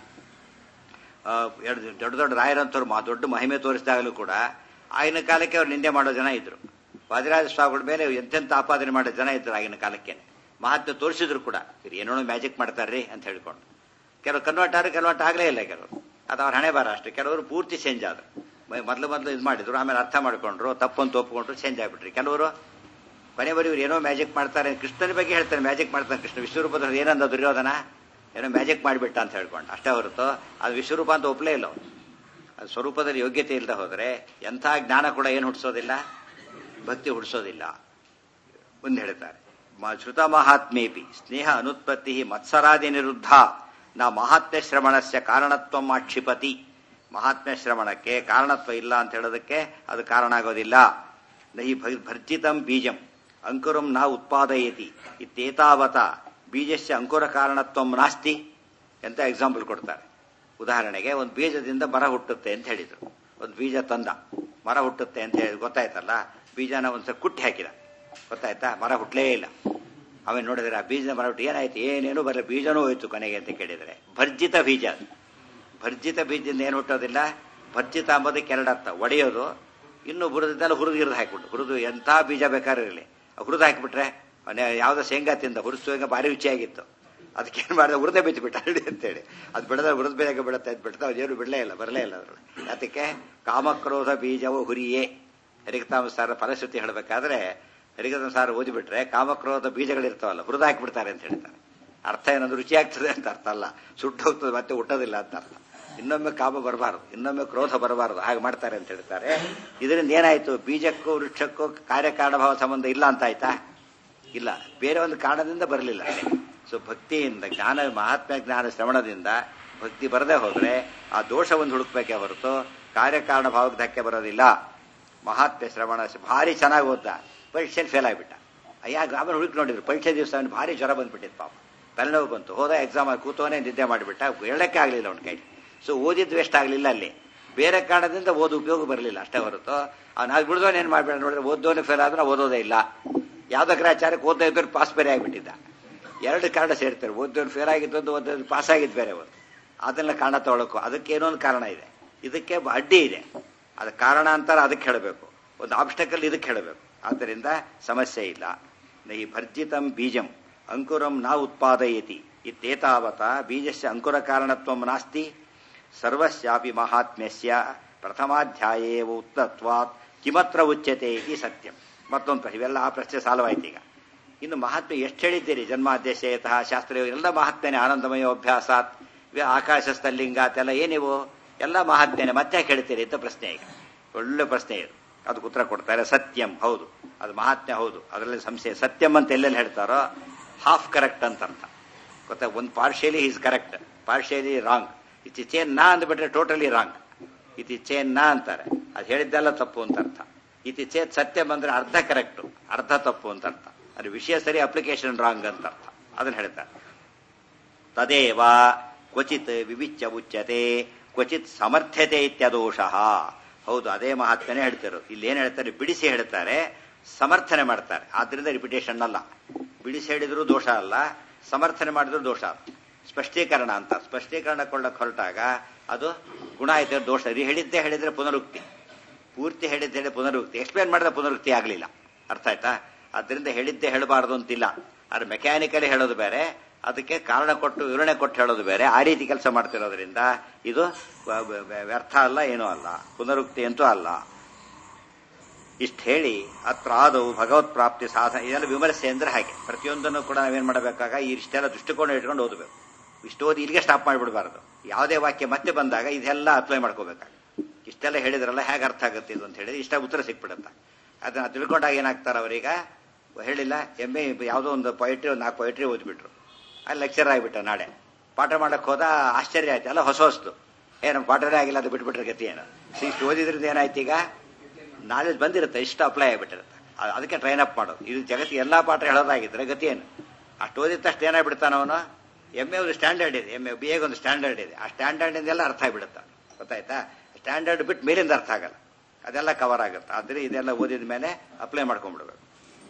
ಆ, ಎರಡು ದೊಡ್ಡ ದೊಡ್ಡ ರಾಯರಂತವ್ರು ಮಾ ದೊಡ್ಡ ಮಹಿಮೆ ತೋರಿಸಿದಾಗಲೂ ಕೂಡ ಆಗಿನ ಕಾಲಕ್ಕೆ ಅವ್ರು ನಿಂದೆ ಮಾಡೋ ಜನ ಇದ್ರು ವಾದಿರಾಜ ಸ್ವಾಮಿಗಳ ಮೇಲೆ ಎಂತೆಂಥ ಆಪಾದನೆ ಮಾಡೋ ಜನ ಇದ್ರು ಆಗಿನ ಕಾಲಕ್ಕೆ ಮಹಾತ್ಮೆ ತೋರಿಸಿದ್ರು ಕೂಡ ಇವ್ರು ಏನೋ ಮ್ಯಾಜಿಕ್ ಮಾಡ್ತಾರ್ರಿ ಅಂತ ಹೇಳ್ಕೊಂಡು ಕೆಲವು ಕನ್ವರ್ಟ್ ಆದ್ರೆ ಕನ್ವರ್ಟ್ ಆಗಲೇ ಇಲ್ಲ ಕೆಲವರು ಅದು ಅವ್ರ ಹಣೆ ಬಾರ ಅಷ್ಟೇ ಕೆಲವರು ಪೂರ್ತಿ ಚೇಂಜ್ ಆದ್ರು ಮ- ಮೊದಲು ಮೊದಲು ಇದು ಮಾಡಿದ್ರು ಆಮೇಲೆ ಅರ್ಥ ಮಾಡ್ಕೊಂಡ್ರು ತಪ್ಪಂತ ಒಪ್ಕೊಂಡ್ರು ಚೇಂಜ್ ಆಗ್ಬಿಟ್ರಿ ಕೆಲವರು ಕೊನೆಬರಿ ಇವ್ರು ಏನೋ ಮ್ಯಾಜಿಕ್ ಮಾಡ್ತಾರೆ ಕೃಷ್ಣನ ಬಗ್ಗೆ ಹೇಳ್ತಾರೆ ಮ್ಯಾಜಿಕ್ ಮಾಡ್ತಾನೆ ಕೃಷ್ಣ ವಿಶ್ವರೂಪದಲ್ಲಿ ಏನಂದ ದುರ್ಯೋಧನ ಏನೋ ಮ್ಯಾಜಿಕ್ ಮಾಡಿಬಿಟ್ಟ ಅಂತ ಹೇಳ್ಕೊಂಡು ಅಷ್ಟೇ ಹೊರತು ಅದು ವಿಶ್ವರೂಪ ಅಂತ ಒಪ್ಪಲೇ ಇಲ್ಲ ಅವ್ನು. ಅದು ಸ್ವರೂಪದಲ್ಲಿ ಯೋಗ್ಯತೆ ಇಲ್ಲದೆ ಹೋದರೆ ಎಂಥ ಜ್ಞಾನ ಕೂಡ ಏನು ಹುಟ್ಟಿಸೋದಿಲ್ಲ ಭಕ್ತಿ ಹುಟ್ಟಿಸೋದಿಲ್ಲ ಮುಂದೆ ಹೇಳ್ತಾರೆ ಮ- ಶ್ರುತ ಮಹಾತ್ಮೇಪಿ ಸ್ನೇಹ ಅನುತ್ಪತ್ತಿ ಮತ್ಸರಾದಿ ನಿರುದ್ಧ ನ ಮಹಾತ್ಮ್ಯ ಶ್ರವಣಸ್ಯ ಕಾರಣತ್ವ ಆಕ್ಷಿಪತಿ ಮಹಾತ್ಮ್ಯ ಶ್ರವಣಕ್ಕೆ ಕಾರಣತ್ವ ಇಲ್ಲ ಅಂತ ಹೇಳೋದಕ್ಕೆ ಅದು ಕಾರಣ ಆಗೋದಿಲ್ಲ ನಹಿ ಭ- ಭರ್ಜಿತಂ ಬೀಜಂ ಅಂಕುರಂ ನ ಉತ್ಪಾದಯತಿ ಇತ್ಯೇತಾವತ ಬೀಜಸ್ಯ ಅಂಕುರ ಕಾರಣತ್ವ ನಾಸ್ತಿ ಅಂತ ಎಕ್ಸಾಂಪಲ್ ಕೊಡ್ತಾರೆ ಉದಾಹರಣೆಗೆ ಒಂದು ಬೀಜದಿಂದ ಮರ ಹುಟ್ಟುತ್ತೆ ಅಂತ ಹೇಳಿದ್ರು ಒಂದು ಬೀಜ ತಂದ ಮರ ಹುಟ್ಟುತ್ತೆ ಅಂತ ಹೇಳಿ ಗೊತ್ತಾಯ್ತಲ್ಲ ಬೀಜನ ಒಂದ್ಸಲ ಕುಟ್ಟಿ ಹಾಕಿದ ಗೊತ್ತಾಯ್ತಾ ಮರ ಹುಟ್ಟಲೇ ಇಲ್ಲ ಆಮೇಲೆ ನೋಡಿದ್ರೆ ಆ ಬೀಜದ ಮರ ಹುಟ್ಟು ಏನಾಯ್ತು ಏನೇನು ಬರಲ್ಲ ಬೀಜನೂ ಹೋಯ್ತು ಕೊನೆಗೆ ಅಂತ ಕೇಳಿದರೆ ಭರ್ಜಿತ ಬೀಜ ಅದು. ಭರ್ಜಿತ ಬೀಜದಿಂದ ಏನು ಹುಟ್ಟೋದಿಲ್ಲ ಭರ್ಜಿತ ಅಂಬೋದಕ್ಕೆ ಎರಡರ್ಥ ಒಡೆಯೋದು ಇನ್ನು ಹುರಿದಿದ್ದೆಲ್ಲ ಹುರಿದು ಹಿರಿದು ಹಾಕಿಬಿಟ್ಟು ಹುರಿದು ಎಂಥ ಬೀಜ ಬೇಕಾದ್ರೂ ಇರಲಿ ಹುರಿದು ಹಾಕಿಬಿಟ್ರೆ ಅವನೇ ಯಾವುದೋ ಶೇಂಗಾ ತಿಂದ ಹುರಿದು ಶೇಂಗಾ ಭಾರಿ ರುಚಿಯಾಗಿತ್ತು ಅದಕ್ಕೆ ಏನು ಮಾಡಿದೆ ಹುರಿದೇ ಬಿತ್ತು ಬಿಟ್ಟ ಅಂತೇಳಿ ಅದು ಬಿಡದ ಹುರಿದ ಬೇಗ ಬಿಡುತ್ತೆ ಅದು ಬಿಡ್ತಾ ಏನು ಬಿಡಲೇ ಇಲ್ಲ ಬರಲೇ ಇಲ್ಲ ಅದ್ರಲ್ಲಿ ಅದಕ್ಕೆ ಕಾಮಕ್ರೋಧ ಬೀಜವು ಹುರಿಯೇ ಹರಿಕತಾಮ ಸಾರ ಫಲಶ್ರುತಿ ಹೇಳಬೇಕಾದ್ರೆ ಹರಿಕತಾಮ ಸಾರ ಓದಿಬಿಟ್ರೆ ಕಾಮಕ್ರೋಧ ಬೀಜಗಳಿರ್ತಾವಲ್ಲ ಹುರಿದು ಹಾಕಿಬಿಡ್ತಾರೆ ಅಂತ ಹೇಳ್ತಾರೆ ಅರ್ಥ ಏನಂದ್ರೆ ರುಚಿ ಆಗ್ತದೆ ಅಂತ ಅರ್ಥ ಅಲ್ಲ ಸುಟ್ಟು ಹೋಗ್ತದೆ ಮತ್ತೆ ಹುಟ್ಟೋದಿಲ್ಲ ಅಂತ ಅರ್ಥ ಇನ್ನೊಮ್ಮೆ ಕಾಮ ಬರಬಾರದು ಇನ್ನೊಮ್ಮೆ ಕ್ರೋಧ ಬರಬಾರದು ಹಾಗೆ ಮಾಡ್ತಾರೆ ಅಂತ ಹೇಳ್ತಾರೆ ಇದರಿಂದ ಏನಾಯ್ತು ಬೀಜಕ್ಕೂ ವೃಕ್ಷಕ್ಕೂ ಕಾರ್ಯಕಾರಣಭಾವ ಸಂಬಂಧ ಇಲ್ಲ ಅಂತ ಆಯ್ತಾ ಇಲ್ಲ ಬೇರೆ ಒಂದು ಕಾರಣದಿಂದ ಬರಲಿಲ್ಲ ಸೊ ಭಕ್ತಿಯಿಂದ ಜ್ಞಾನ ಮಹಾತ್ಮ ಜ್ಞಾನ ಶ್ರವಣದಿಂದ ಭಕ್ತಿ ಬರದೇ ಹೋದ್ರೆ ಆ ದೋಷವನ್ನು ಹುಡುಕ್ಬೇಕೇ ಹೊರತು ಕಾರ್ಯಕಾರಣ ಭಾವಕ್ಕೆ ಧಕ್ಕೆ ಬರೋದಿಲ್ಲ ಮಹಾತ್ಮ ಶ್ರವಣ ಭಾರಿ ಚೆನ್ನಾಗಿ ಓದ್ದ ಪರೀಕ್ಷೆಯಲ್ಲಿ ಫೇಲ್ ಆಗಿಬಿಟ್ಟ ಯಾಕೆ ಆಮೇಲೆ ಹುಡುಕಿ ನೋಡಿದ್ರು ಪರೀಕ್ಷೆ ದಿವಸ ಅವ್ನು ಭಾರಿ ಜ್ವರ ಬಂದ್ಬಿಟ್ಟಿತ್ತು ಪಾಪ ತಲೆನೋವು ಬಂತು ಹೋದ ಎಕ್ಸಾಮ್ ಕೂತವನೇ ನಿದ್ದೆ ಮಾಡಿಬಿಟ್ಟ ಹೇಳಕ್ಕೆ ಆಗಲಿಲ್ಲ ಅವ್ನ ಕೈ ಸೊ ಓದಿದ್ದು ವೇಸ್ಟ್ ಆಗಲಿಲ್ಲ ಅಲ್ಲಿ ಬೇರೆ ಕಾರಣದಿಂದ ಓದು ಉಪಯೋಗ ಬರಲಿಲ್ಲ ಅಷ್ಟೇ ಹೊರತು ಅವ್ನು ಅದು ಬಿಡ್ದವನು ಏನು ಮಾಡ್ಬೇಡ ನೋಡಿದ್ರೆ ಓದೋನೇ ಫೇಲ್ ಆದ್ರೆ ಓದೋದೇ ಇಲ್ಲ ಯಾವ್ದಕ್ರಾಚಾರಕ್ಕೆ ಓದ್ತಾ ಇದ್ದವ್ರು ಪಾಸ್ ಬೇರೆ ಆಗಿಬಿಟ್ಟಿದ್ದ ಎರಡು ಕಾರಣ ಸೇರ್ತಾರೆ ಓದೋನು ಫೇಲ್ ಆಗಿದ್ದೊಂದು ಓದೋದು ಪಾಸ್ ಆಗಿದ್ದು ಬೇರೆ ಒಂದು ಅದನ್ನ ಕಾರಣ ತಗೊಳಕು ಅದಕ್ಕೆ ಏನೋ ಒಂದು ಕಾರಣ ಇದೆ ಇದಕ್ಕೆ ಅಡ್ಡಿ ಇದೆ ಅದು ಕಾರಣ ಅಂತಾರೆ ಅದಕ್ಕೆ ಹೇಳಬೇಕು ಒಂದು ಆಬ್ಸ್ಟಕಲ್ ಇದಕ್ಕೆ ಹೇಳಬೇಕು ಆದ್ದರಿಂದ ಸಮಸ್ಯೆ ಇಲ್ಲ ಈ ಭರ್ಜಿತಂ ಬೀಜಂ ಅಂಕುರಂ ನ ಉತ್ಪಾದಯತಿ ಇತ್ತೇತಾವತ ಬೀಜಸ್ಯ ಅಂಕುರ ಕಾರಣತ್ವ ನಾಸ್ತಿ ಸರ್ವಸ್ಯಾಪಿ ಮಹಾತ್ಮ್ಯಸ್ಯ ಪ್ರಥಮಾಧ್ಯಾಯೇ ಉತ್ತತ್ವಾತ್ ಕಿಮತ್ರ ಉಚ್ಯತೆ ಇತಿ ಸತ್ಯಂ ಮತ್ತೊಂದು ಪ್ರಶ್ನೆ ಇವೆಲ್ಲ ಆ ಪ್ರಶ್ನೆ ಸಾಲವಾಯ್ತು ಈಗ ಇನ್ನು ಮಹಾತ್ಮೆ ಎಷ್ಟು ಹೇಳಿದ್ದೀರಿ ಜನ್ಮಾದ್ಯಶಯತಃ ಶಾಸ್ತ್ರ ಎಲ್ಲ ಮಹಾತ್ಮೆನೆ ಆನಂದಮಯ ಅಭ್ಯಾಸಾತ್ ಇವೆ ಆಕಾಶಸ್ಥಲಿಂಗಾತ್ ಎಲ್ಲ ಏನಿವು ಎಲ್ಲ ಮಹಾತ್ಮೆನೆ ಮತ್ತೆ ಯಾಕೆ ಹೇಳ್ತೀರಿ ಅಂತ ಪ್ರಶ್ನೆ ಈಗ ಒಳ್ಳೆ ಪ್ರಶ್ನೆ ಇದು ಅದಕ್ಕೆ ಉತ್ತರ ಕೊಡ್ತಾರೆ ಸತ್ಯಂ ಹೌದು ಅದು ಮಹಾತ್ಮೆ ಹೌದು ಅದರಲ್ಲಿ ಸಂಶಯ ಸತ್ಯಂ ಅಂತ ಎಲ್ಲೆಲ್ಲಿ ಹೇಳ್ತಾರೋ ಹಾಫ್ ಕರೆಕ್ಟ್ ಅಂತ ಅರ್ಥ ಗೊತ್ತಾ ಒಂದು partially is correct partially wrong ಇತ್ತೀಚೆನ್ ನಾ ಅಂದ್ಬಿಟ್ರೆ ಟೋಟಲಿ ರಾಂಗ್ ಇತ್ತೀಚೆನ್ ನಾ ಅಂತಾರೆ ಅದು ಹೇಳಿದ್ದೆಲ್ಲ ತಪ್ಪು ಅಂತ ಅರ್ಥ ಇತ್ತೀಚೆನ್ ಸತ್ಯ ಬಂದ್ರೆ ಅರ್ಧ ಕರೆಕ್ಟ್ ಅರ್ಧ ತಪ್ಪು ಅಂತ ಅರ್ಥ ಅದು ವಿಷಯ ಸರಿ ಅಪ್ಲಿಕೇಶನ್ ರಾಂಗ್ ಅಂತ ಅರ್ಥ ಅದನ್ನ ಹೇಳ್ತಾರೆ ತದೇವ ಕ್ವಚಿತ್ ವಿವಿಚ್ಯ ಉಚ್ಯತೆ ಕ್ವಚಿತ್ ಸಮರ್ಥ್ಯತೆ ಇತ್ಯದೋಷ ಹೌದು ಅದೇ ಮಹಾತ್ಮನೇ ಹೇಳ್ತಿರೋದು ಇಲ್ಲಿ ಏನ್ ಹೇಳ್ತಾರೆ ಬಿಡಿಸಿ ಹೇಳ್ತಾರೆ ಸಮರ್ಥನೆ ಮಾಡ್ತಾರೆ ಆದ್ರಿಂದ ರಿಪಿಟೇಷನ್ ಅಲ್ಲ ಬಿಡಿಸಿ ಹೇಳಿದ್ರು ದೋಷ ಅಲ್ಲ ಸಮರ್ಥನೆ ಮಾಡಿದ್ರು ದೋಷ ಅಲ್ಲ ಸ್ಪಷ್ಟೀಕರಣ ಅಂತ ಸ್ಪಷ್ಟೀಕರಣ ಕೊಳ್ಳಕ್ ಹೊರಟಾಗ ಅದು ಗುಣ ಐತೆ ದೋಷ ಇದು ಹೇಳಿದ್ದೇ ಹೇಳಿದ್ರೆ ಪುನರುಕ್ತಿ ಪೂರ್ತಿ ಹೇಳಿದ್ದೆ ಹೇಳಿ ಪುನರುಕ್ತಿ ಎಕ್ಸ್ಪ್ಲೇನ್ ಮಾಡಿದ್ರೆ ಪುನರುಕ್ತಿ ಆಗಲಿಲ್ಲ ಅರ್ಥ ಆಯ್ತಾ ಅದರಿಂದ ಹೇಳಿದ್ದೆ ಹೇಳಬಾರದು ಅಂತಿಲ್ಲ ಅದು ಮೆಕ್ಯಾನಿಕಲಿ ಹೇಳೋದು ಬೇರೆ ಅದಕ್ಕೆ ಕಾರಣ ಕೊಟ್ಟು ವಿವರಣೆ ಕೊಟ್ಟು ಹೇಳೋದು ಬೇರೆ ಆ ರೀತಿ ಕೆಲಸ ಮಾಡ್ತಿರೋದ್ರಿಂದ ಇದು ವ- ವ- ವ್ಯರ್ಥ ಅಲ್ಲ ಏನೂ ಅಲ್ಲ ಪುನರುಕ್ತಿ ಅಂತೂ ಅಲ್ಲ ಇಷ್ಟು ಹೇಳಿ ಅತ್ರ ಆದವು ಭಗವತ್ ಪ್ರಾಪ್ತಿ ಸಾಧನ ಇದೆಲ್ಲ ವಿಮರ್ಶೆ ಅಂದ್ರೆ ಹಾಗೆ ಪ್ರತಿಯೊಂದನ್ನು ಕೂಡ ನಾವೇನ್ ಮಾಡಬೇಕಾಗ ಈ ಇಷ್ಟೆಲ್ಲ ದೃಷ್ಟಿಕೋನ ಇಟ್ಕೊಂಡು ಓದಬೇಕು ಇಷ್ಟು ಓದಿ ಇಲ್ಲಿಗೆ ಸ್ಟಾಪ್ ಮಾಡಿಬಿಡಬಾರ್ದು ಯಾವುದೇ ವಾಕ್ಯ ಮತ್ತೆ ಬಂದಾಗ ಇದೆಲ್ಲ ಅಪ್ಲೈ ಮಾಡ್ಕೋಬೇಕಾಗ ಇಷ್ಟೆಲ್ಲ ಹೇಳಿದ್ರಲ್ಲ ಹೇಗೆ ಅರ್ಥ ಆಗುತ್ತೆ ಇದು ಅಂತ ಹೇಳಿದ್ರೆ ಇಷ್ಟ ಉತ್ತರ ಸಿಕ್ಬಿಡುತ್ತೆ ಅದನ್ನ ತಿಳ್ಕೊಂಡಾಗ ಏನಾಗ್ತಾರೆ ಅವರೀಗ ಹೇಳಿಲ್ಲ ಎಮ್ಮೆ ಯಾವುದೋ ಒಂದು ಪೊಯಿಟ್ರಿ ಒಂದು ನಾಲ್ಕು ಪೊಯಿಟ್ರಿ ಓದ್ಬಿಟ್ರು ಅಲ್ಲಿ ಲೆಕ್ಚರ್ ಆಗಿಬಿಟ್ಟ ನಾಳೆ ಪಾಠ ಮಾಡಕ್ ಹೋದ ಆಶ್ಚರ್ಯ ಆಯ್ತು ಎಲ್ಲ ಹೊಸ ಹೊಸ್ತು ಏನು ಪಾಠನೇ ಆಗಿಲ್ಲ ಅದು ಬಿಟ್ಬಿಟ್ರೆ ಗತಿ ಏನು ಇಷ್ಟು ಓದಿದ್ರಿಂದ ಏನಾಯ್ತು ಈಗ ನಾಲೆಜ್ ಬಂದಿರುತ್ತೆ ಇಷ್ಟು ಅಪ್ಲೈ ಆಗಿಬಿಟ್ಟಿರುತ್ತೆ ಅ- ಅದಕ್ಕೆ ಟ್ರೈನ್ ಅಪ್ ಮಾಡೋದು ಇದು ಜಗತ್ತಿಗೆ ಎಲ್ಲಾ ಪಾಠ ಹೇಳೋದಾಗಿದ್ರೆ ಗತಿ ಏನು ಅಷ್ಟು ಓದಿದ ತಕ್ಷಣ ಏನಾಗ್ಬಿಡ್ತಾನ ಅವನು ಎಮ್ ಎ ಒಂದು ಸ್ಟ್ಯಾಂಡರ್ಡ್ ಇದೆ ಎಮ್ ಎ ಬಿ ಎಗೆ ಒಂದು ಸ್ಟ್ಯಾಂಡರ್ಡ್ ಇದೆ ಆ ಸ್ಟ್ಯಾಂಡರ್ಡ್ ಇಂದೆಲ್ಲ ಅರ್ಥ ಆಗಿಬಿಡುತ್ತೆ ಗೊತ್ತಾಯ್ತಾ ಸ್ಟ್ಯಾಂಡರ್ಡ್ ಬಿಟ್ಟು ಮೇಲಿಂದ ಅರ್ಥ ಆಗಲ್ಲ ಅದೆಲ್ಲ ಕವರ್ ಆಗುತ್ತೆ ಆದ್ರೆ ಇದೆಲ್ಲ ಓದಿದ ಮೇಲೆ ಅಪ್ಲೈ ಮಾಡ್ಕೊಂಡ್ಬಿಡ್ಬೇಕು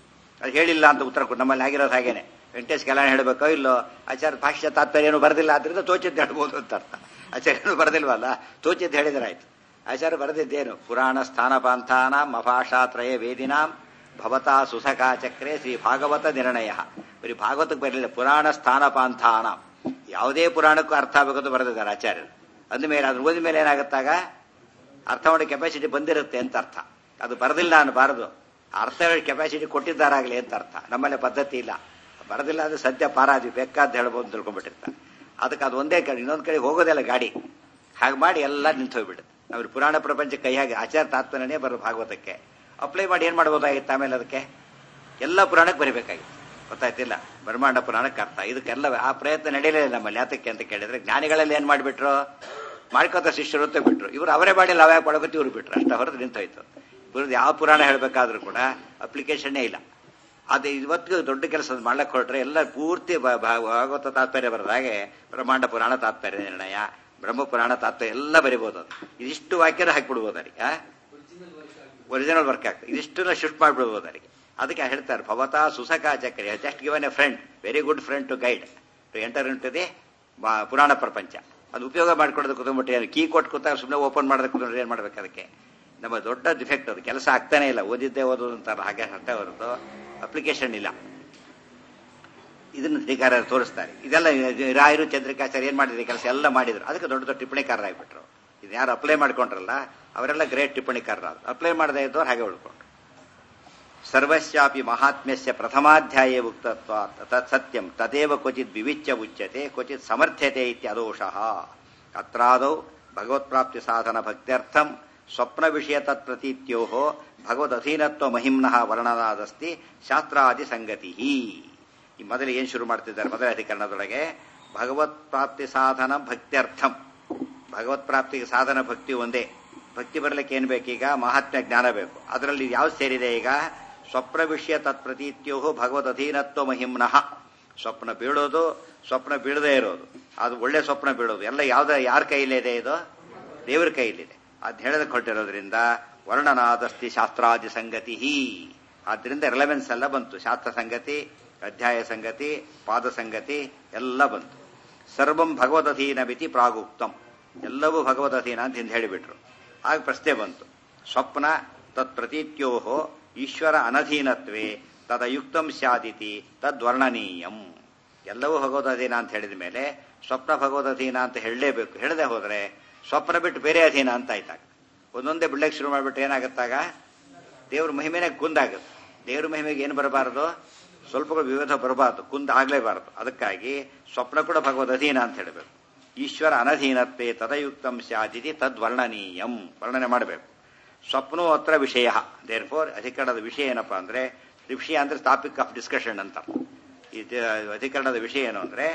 ಅದು ಹೇಳಿಲ್ಲ ಅಂತ ಉತ್ತರ ಕೊಟ್ಟು ನಮ್ಮಲ್ಲಿ ಆಗಿರೋದು ಹಾಗೇನೆ ವೆಂಕಟೇಶ್ ಕಲ್ಯಾಣ ಹೇಳಬೇಕೋ ಇಲ್ಲೋ ಆಚಾರ್ಯ ಭಾಷ್ಯ ತಾತ್ಪರ್ಯ ಏನು ಬರೆದಿಲ್ಲ ಆದ್ರಿಂದ ತೋಚಿದ್ದು ಹೇಳ್ಬೋದು ಅಂತ ಅರ್ಥ ಆಚಾರ್ಯನು ಬರೆದಿಲ್ವಲ್ಲ ತೋಚಿದ್ದು ಹೇಳಿದ್ರೆ ಆಯ್ತು ಆಚಾರ್ಯ ಬರೆದಿದ್ದೇನು ಪುರಾಣ ಸ್ಥಾನಪಾಂಥಾನ ಮಭಾಷಾತ್ರಯ ವೇದಿನಾಂ ಭವತಾ ಸುಸಖಾ ಚಕ್ರೆ ಶ್ರೀ ಭಾಗವತ ನಿರ್ಣಯ ಬರೀ ಭಾಗವತಕ್ಕೆ ಬರಲಿಲ್ಲ ಪುರಾಣ ಸ್ಥಾನಪಾಂಥಾನ ಯಾವುದೇ ಪುರಾಣಕ್ಕೂ ಅರ್ಥ ಆಗಬೇಕಂತ ಬರೆದಿದ್ದಾರೆ ಆಚಾರ್ಯರು ಅಂದಮೇಲೆ ಅದ್ರ ಓದಿದ ಮೇಲೆ ಏನಾಗುತ್ತಾಗ ಅರ್ಥ ಮಾಡೋ ಕೆಪಾಸಿಟಿ ಬಂದಿರುತ್ತೆ ಅಂತ ಅರ್ಥ ಅದು ಬರದಿಲ್ಲ ಅನ್ನಬಾರದು ಅರ್ಥ ಹೇಳಿ ಕೆಪಾಸಿಟಿ ಕೊಟ್ಟಿದ್ದಾರಾಗಲಿ ಅಂತ ಅರ್ಥ ನಮ್ಮಲ್ಲಿ ಪದ್ಧತಿ ಇಲ್ಲ ಬರದಿಲ್ಲ ಅಂದ್ರೆ ಸದ್ಯ ಪಾರಾಜಿ ಬೇಕಾದ ಹೇಳ್ಬೋದು ಅಂತ ತಿಳ್ಕೊಂಡ್ಬಿಟ್ಟಿರ್ತಾರೆ ಅದಕ್ಕೆ ಅದು ಒಂದೇ ಕಡೆ ಇನ್ನೊಂದು ಕಡೆ ಹೋಗೋದಿಲ್ಲ ಗಾಡಿ ಹಾಗೆ ಮಾಡಿ ಎಲ್ಲ ನಿಂತು ಹೋಗ್ಬಿಡುತ್ತೆ ನಾವು ಪುರಾಣ ಪ್ರಪಂಚ ಕೈ ಹಾಗೆ ಆಚಾರ ತಾತ್ಪರ್ಯನೇ ಬರೋ ಭಾಗವತಕ್ಕೆ ಅಪ್ಲೈ ಮಾಡಿ ಏನ್ ಮಾಡ್ಬೋದಾಗಿತ್ತು ಆಮೇಲೆ ಅದಕ್ಕೆ ಎಲ್ಲ ಪುರಾಣಕ್ಕೆ ಬರಿಬೇಕಾಗಿತ್ತು ಗೊತ್ತಾಯ್ತಿಲ್ಲ ಬ್ರಹ್ಮಾಂಡ ಪುರಾಣಕ್ಕೆ ಅರ್ಥ ಇದಕ್ಕೆಲ್ಲ ಆ ಪ್ರಯತ್ನ ನಡೆಯಲೇ ನಮ್ಮಲ್ಲಿ ಯಾತಕ್ಕೆ ಅಂತ ಕೇಳಿದ್ರೆ ಜ್ಞಾನಿಗಳಲ್ಲಿ ಏನ್ ಮಾಡಿಬಿಟ್ರು ಮಾಡ್ಕೋತ ಶಿಷ್ಯರು ಅಂತ ಬಿಟ್ರು ಇವರು ಅವರೇ ಮಾಡಿ ನಾವೇ ಪಡಬೇಕು ಇವ್ರು ಬಿಟ್ರು ಅಷ್ಟ ಹೊರತು ನಿಂತೋಯ್ತು ಇವ್ರದ್ದು ಯಾವ ಪುರಾಣ ಹೇಳಬೇಕಾದ್ರೂ ಕೂಡ ಅಪ್ಲಿಕೇಶನ್ನೇ ಇಲ್ಲ ಅದು ಇವತ್ತಿಗೂ ದೊಡ್ಡ ಕೆಲಸ ಮಾಡ್ಲಕ್ಕೆ ಹೊರಟ್ರೆ ಎಲ್ಲ ಪೂರ್ತಿ ಭ- ಭ- ಭಾಗವತ ತಾತ್ಪರ್ಯ ಬರೆದಾಗೆ ಬ್ರಹ್ಮಾಂಡ ಪುರಾಣ ತಾತ್ಪರ್ಯ ನಿರ್ಣಯ ಬ್ರಹ್ಮ ಪುರಾಣ ತಾತ್ಪರ್ಯ ಎಲ್ಲ ಬರಿಬೋದು ಅದು ಇದಿಷ್ಟು ವಾಕ್ಯನ ಹಾಕಿಬಿಡ್ಬೋದು ಅದಕ್ಕೆ ಆ? ಒರಿಜಿನಲ್ ವರ್ಕ್ ಆಗ್ತದೆ ಇದಿಷ್ಟನ್ನ ಶಿಫ್ಟ್ ಮಾಡಿಬಿಡ್ಬೋದು ಅದಕ್ಕೆ ಅದಕ್ಕೆ ಹೇಳ್ತಾರೆ ಭವತಾ ಸುಸಖಾ ಚಕ್ರಿ just given a friend very good friend to guide to enter into the purana ಪ್ರಪಂಚ ಅದು ಉಪಯೋಗ ಮಾಡ್ಕೊಳ್ಳೋದು ಕುತ್ಕೊಂಡ್ಬಿಟ್ಟು ಏನು ಕೀ ಕೊಟ್ಟು ಕೂತಾಗ ಸುಮ್ಮನೆ ಓಪನ್ ಮಾಡೋದಕ್ಕೆ ಕುತ್ಕೊಂಡ್ರೆ ಏನು ಮಾಡ್ಬೇಕು ಅದಕ್ಕೆ ನಮ್ಮ ದೊಡ್ಡ ಡಿಫೆಕ್ಟ್ ಅದು ಕೆಲಸ ಆಗ್ತಾನೆ ಇಲ್ಲ ಓದಿದ್ದೇ ಓದೋದು ಅಂತಾರ ಹಾಗೆ ಅಷ್ಟೇ ಹೊರತು ಅಪ್ಲಿಕೇಶನ್ ಇಲ್ಲ ಇದನ್ನು ಟಿಕಾರ ತೋರಿಸ್ತಾರೆ ಇದೆಲ್ಲ ರಾಯರು ಚಂದ್ರಿಕಾಚಾರ್ಯ ಏನ್ ಮಾಡಿದ್ರು ಕೆಲಸ ಎಲ್ಲ ಮಾಡಿದ್ರು ಅದಕ್ಕೆ ದೊಡ್ಡ ದೊಡ್ಡ ಟಿಪ್ಪಣಿಕಾರರಾಗ್ಬಿಟ್ರು ಇದು ಯಾರು ಅಪ್ಲೈ ಮಾಡ್ಕೊಂಡ್ರಲ್ಲ ಅವರೆಲ್ಲ ಗ್ರೇಟ್ ಟಿಪ್ಪಣಿಕಾರರ ಅಪ್ಲೈ ಮಾಡದೇ ಇದ್ದವ್ರು ಹಾಗೆ ಉಳ್ಕೊಂಡ್ರು ಸರ್ವಸ್ಯಾಪಿ ಮಹಾತ್ಮ್ಯಸ್ಯ ಪ್ರಥಮಾಧ್ಯಾಯೇ ಉಕ್ತತ್ವ ತತ್ ಸತ್ಯಂ ತದೇವ ಕ್ವಚಿತ್ ವಿವಿಚ್ಯ ಉಚ್ಯತೆ ಕ್ವಚಿತ್ ಸಮರ್ಥ್ಯತೆ ಇತ್ಯದೋಷಃ ಅತ್ರಾದೌ ಭಗವತ್ಪ್ರಾಪ್ತಿ ಸಾಧನ ಭಕ್ತ್ಯರ್ಥಂ ಸ್ವಪ್ನ ವಿಷಯ ತತ್ಪ್ರತೀತ್ಯೋ ಭಗವದಧೀನತ್ವ ಮಹಿಮ್ನಃ ವರ್ಣನಾದಸ್ತಿ ಶಾಸ್ತ್ರಾದಿ ಸಂಗತಿ ಈ ಮೊದಲು ಏನ್ ಶುರು ಮಾಡ್ತಿದ್ದಾರೆ ಮೊದಲ ಅಧಿಕರಣದೊಳಗೆ ಭಗವತ್ ಪ್ರಾಪ್ತಿ ಸಾಧನ ಭಕ್ತ್ಯರ್ಥಂ ಭಗವತ್ ಪ್ರಾಪ್ತಿಗೆ ಸಾಧನ ಭಕ್ತಿ ಒಂದೇ ಭಕ್ತಿ ಬರಲಿಕ್ಕೆ ಏನ್ ಬೇಕೀಗ ಮಹಾತ್ಮ್ಯ ಜ್ಞಾನ ಬೇಕು ಅದರಲ್ಲಿ ಯಾವ್ದು ಸೇರಿದೆ ಈಗ ಸ್ವಪ್ನ ವಿಷಯ ತತ್ಪ್ರತೀತ್ಯೋ ಭಗವದ್ ಅಧೀನತ್ವ ಮಹಿಮ್ನಃ ಸ್ವಪ್ನ ಬೀಳೋದು ಸ್ವಪ್ನ ಬೀಳದೇ ಇರೋದು ಅದು ಒಳ್ಳೆ ಸ್ವಪ್ನ ಬೀಳೋದು ಎಲ್ಲ ಯಾವ್ದ ಯಾರ ಕೈಲಿದೆ ಇದು ದೇವರ ಕೈಲಿದೆ ಅದ್ ಹೇಳದಕ್ಕೆ ಹೊರಟಿರೋದ್ರಿಂದ ವರ್ಣನಾದಸ್ತಿ ಶಾಸ್ತ್ರಾದಿ ಸಂಗತಿ ಆದ್ರಿಂದ ರಿಲೆವೆನ್ಸ್ ಎಲ್ಲ ಬಂತು ಶಾಸ್ತ್ರ ಸಂಗತಿ ಅಧ್ಯಾಯ ಸಂಗತಿ ಪಾದ ಸಂಗತಿ ಎಲ್ಲ ಬಂತು ಸರ್ವಂ ಭಗವದಧೀನ ಮಿತಿ ಪ್ರಾಗುಕ್ತಂ ಎಲ್ಲವೂ ಭಗವದಧೀನ ಅಂತ ಹಿಂದೆ ಹೇಳಿಬಿಟ್ರು ಆಗ ಪ್ರಶ್ನೆ ಬಂತು ಸ್ವಪ್ನ ತತ್ಪ್ರತೀತ್ಯೋ ಈಶ್ವರ ಅನಧೀನತ್ವೇ ತದಯುಕ್ತಂ ಸ್ಯಾದಿತಿ ತದ್ವರ್ಣನೀಯಂ ಎಲ್ಲವೂ ಭಗವದಧೀನ ಅಂತ ಹೇಳಿದ ಮೇಲೆ ಸ್ವಪ್ನ ಭಗವದಧೀನ ಅಂತ ಹೇಳಲೇಬೇಕು ಹೇಳದೆ ಹೋದ್ರೆ ಸ್ವಪ್ನ ಬಿಟ್ಟು ಬೇರೆ ಅಧೀನ ಅಂತ ಆಯ್ತಾಗ ಒಂದೊಂದೇ ಬಿಡ್ಲಕ್ಕೆ ಶುರು ಮಾಡಿಬಿಟ್ಟು ಏನಾಗುತ್ತಾಗ ದೇವ್ರ ಮಹಿಮೆನೇ ಕುಂದಾಗುತ್ತೆ ದೇವ್ರ ಮಹಿಮೆಗೆ ಏನು ಬರಬಾರದು ಸ್ವಲ್ಪ ವಿವಿಧ ಬರಬಾರದು ಕುಂದ ಆಗ್ಲೇಬಾರದು ಅದಕ್ಕಾಗಿ ಸ್ವಪ್ನ ಕೂಡ ಭಗವದ್ ಅಧೀನ ಅಂತ ಹೇಳಬೇಕು ಈಶ್ವರ ಅನಧೀನತ್ವೇ ತದಯುಕ್ತಂ ಸ್ಯಾದಿತಿ ತದ್ವರ್ಣನೀಯಂ ವರ್ಣನೆ ಮಾಡಬೇಕು ಸ್ವಪ್ನೋ ಅತ್ರ ವಿಷಯ ದೇರ್ ಫೋರ್ ಅಧಿಕರಣದ ವಿಷಯ ಏನಪ್ಪಾ ಅಂದ್ರೆ ವಿಷಯ ಅಂದ್ರೆ ಟಾಪಿಕ್ ಆಫ್ ಡಿಸ್ಕಷನ್ ಅಂತ ಈ ಅಧಿಕರಣದ ವಿಷಯ ಏನು ಅಂದ್ರೆ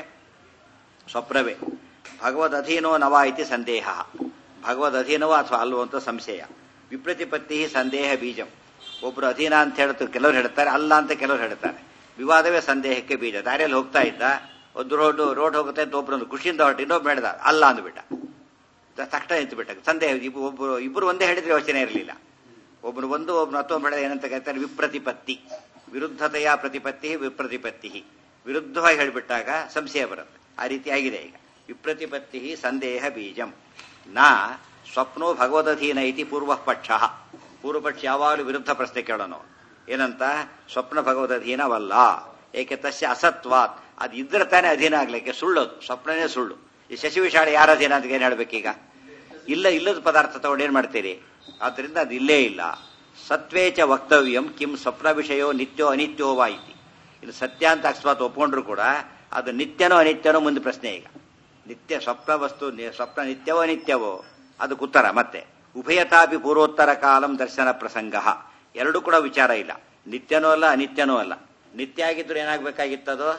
ಸ್ವಪ್ನವೇ ಭಗವದ್ ಅಧೀನೋ ನವ ಇತಿ ಸಂದೇಹ ಭಗವದ್ ಅಧೀನವೋ ಅಥವಾ ಅಲ್ವೋ ಅಂತ ಸಂಶಯ ವಿಪ್ರತಿಪತ್ತಿ ಸಂದೇಹ ಬೀಜಂ ಒಬ್ರು ಅಧೀನ ಅಂತ ಹೇಳ್ತಾರೆ ಕೆಲವರು ಹೇಳ್ತಾರೆ ಅಲ್ಲ ಅಂತ ಕೆಲವರು ಹೇಳ್ತಾರೆ ವಿವಾದವೇ ಸಂದೇಹಕ್ಕೆ ಬೀಜ ದಾರಿಯಲ್ಲಿ ಹೋಗ್ತಾ ಇದ್ದ ಒಂದು ರೋಡ್ ರೋಡ್ ಹೋಗುತ್ತೆ ಅಂತ ಒಬ್ಬರೊಂದು ಖುಷಿಯಿಂದ ಹೊರಟು ಇನ್ನೊಬ್ಬ ಬೆಳೆದ ಅಲ್ಲ ಅಂದ್ಬಿಟ್ಟ ತಕ್ಷಣ ನಿಂತು ಬಿಟ್ಟ ಸಂದೇಹ ಇಬ್ಬರು ಒಬ್ಬರು ಇಬ್ಬರು ಒಂದೇ ಹೇಳಿದ್ರೆ ಯೋಚನೆ ಇರಲಿಲ್ಲ ಒಬ್ಬನು ಒಂದು ಒಬ್ಬನು ಹತ್ತೊಂದು ಬೆಳೆದ ಏನಂತ ಕರೀತಾರೆ ವಿಪ್ರತಿಪತ್ತಿ ವಿರುದ್ಧತೆಯ ಪ್ರತಿಪತ್ತಿ ವಿಪ್ರತಿಪತ್ತಿ ವಿರುದ್ಧವಾಗಿ ಹೇಳಿಬಿಟ್ಟಾಗ ಸಂಶಯ ಬರುತ್ತೆ ಆ ರೀತಿ ಆಗಿದೆ ಈಗ ವಿಪ್ರತಿಪತ್ತಿ ಸಂದೇಹ ಬೀಜಂ ನಾ ಸ್ವಪ್ನೋ ಭಗವದಧೀನ ಇತಿ ಪೂರ್ವ ಪಕ್ಷ ಪೂರ್ವ ಪಕ್ಷ ಯಾವಾಗಲೂ ವಿರುದ್ಧ ಪ್ರಶ್ನೆ ಕೇಳೋಣ ಏನಂತ ಸ್ವಪ್ನ ಭಗವದಧೀನವಲ್ಲ ಏಕೆ ತಸ್ಯ ಅಸತ್ವಾತ್ ಅದು ಇದ್ರೆ ತಾನೇ ಅಧೀನ ಆಗ್ಲಿಕ್ಕೆ ಸುಳ್ಳೋದು ಸ್ವಪ್ನನೇ ಸುಳ್ಳು ಈ ಶಶಿವಿಷಾಣ ಯಾರ ಅಧೀನ ಅಂತ ಏನ್ ಹೇಳ್ಬೇಕೀಗ ಇಲ್ಲ ಇಲ್ಲದ ಪದಾರ್ಥ ತಗೊಂಡು ಏನ್ ಮಾಡ್ತೀರಿ ಆದ್ರಿಂದ ಅದು ಇಲ್ಲೇ ಇಲ್ಲ ಸತ್ವೇಚ ವಕ್ತವ್ಯಂ ಕಿಂ ಸ್ವಪ್ನ ವಿಷಯೋ ನಿತ್ಯೋ ಅನಿತ್ಯೋ ವಾ ಇತಿ ಇದು ಸತ್ಯ ಅಂತ ಅಕಸ್ಮಾತ್ ಒಪ್ಕೊಂಡ್ರು ಕೂಡ ಅದು ನಿತ್ಯನೋ ಅನಿತ್ಯನೋ ಮುಂದೆ ಪ್ರಶ್ನೆ ಈಗ ನಿತ್ಯ ಸ್ವಪ್ನ ವಸ್ತು ನಿ- ಸ್ವಪ್ನ ನಿತ್ಯವೋ ಅನಿತ್ಯವೋ ಅದಕ್ಕೆ ಉತ್ತರ ಮತ್ತೆ ಉಭಯತಾಪಿ ಪೂರ್ವೋತ್ತರ ಕಾಲಂ ದರ್ಶನ ಪ್ರಸಂಗ ಎರಡೂ ಕೂಡ ವಿಚಾರ ಇಲ್ಲ ನಿತ್ಯನೂ ಅಲ್ಲ ಅನಿತ್ಯನೂ ಅಲ್ಲ ನಿತ್ಯ ಆಗಿದ್ರು ಏನಾಗಬೇಕಾಗಿತ್ತದು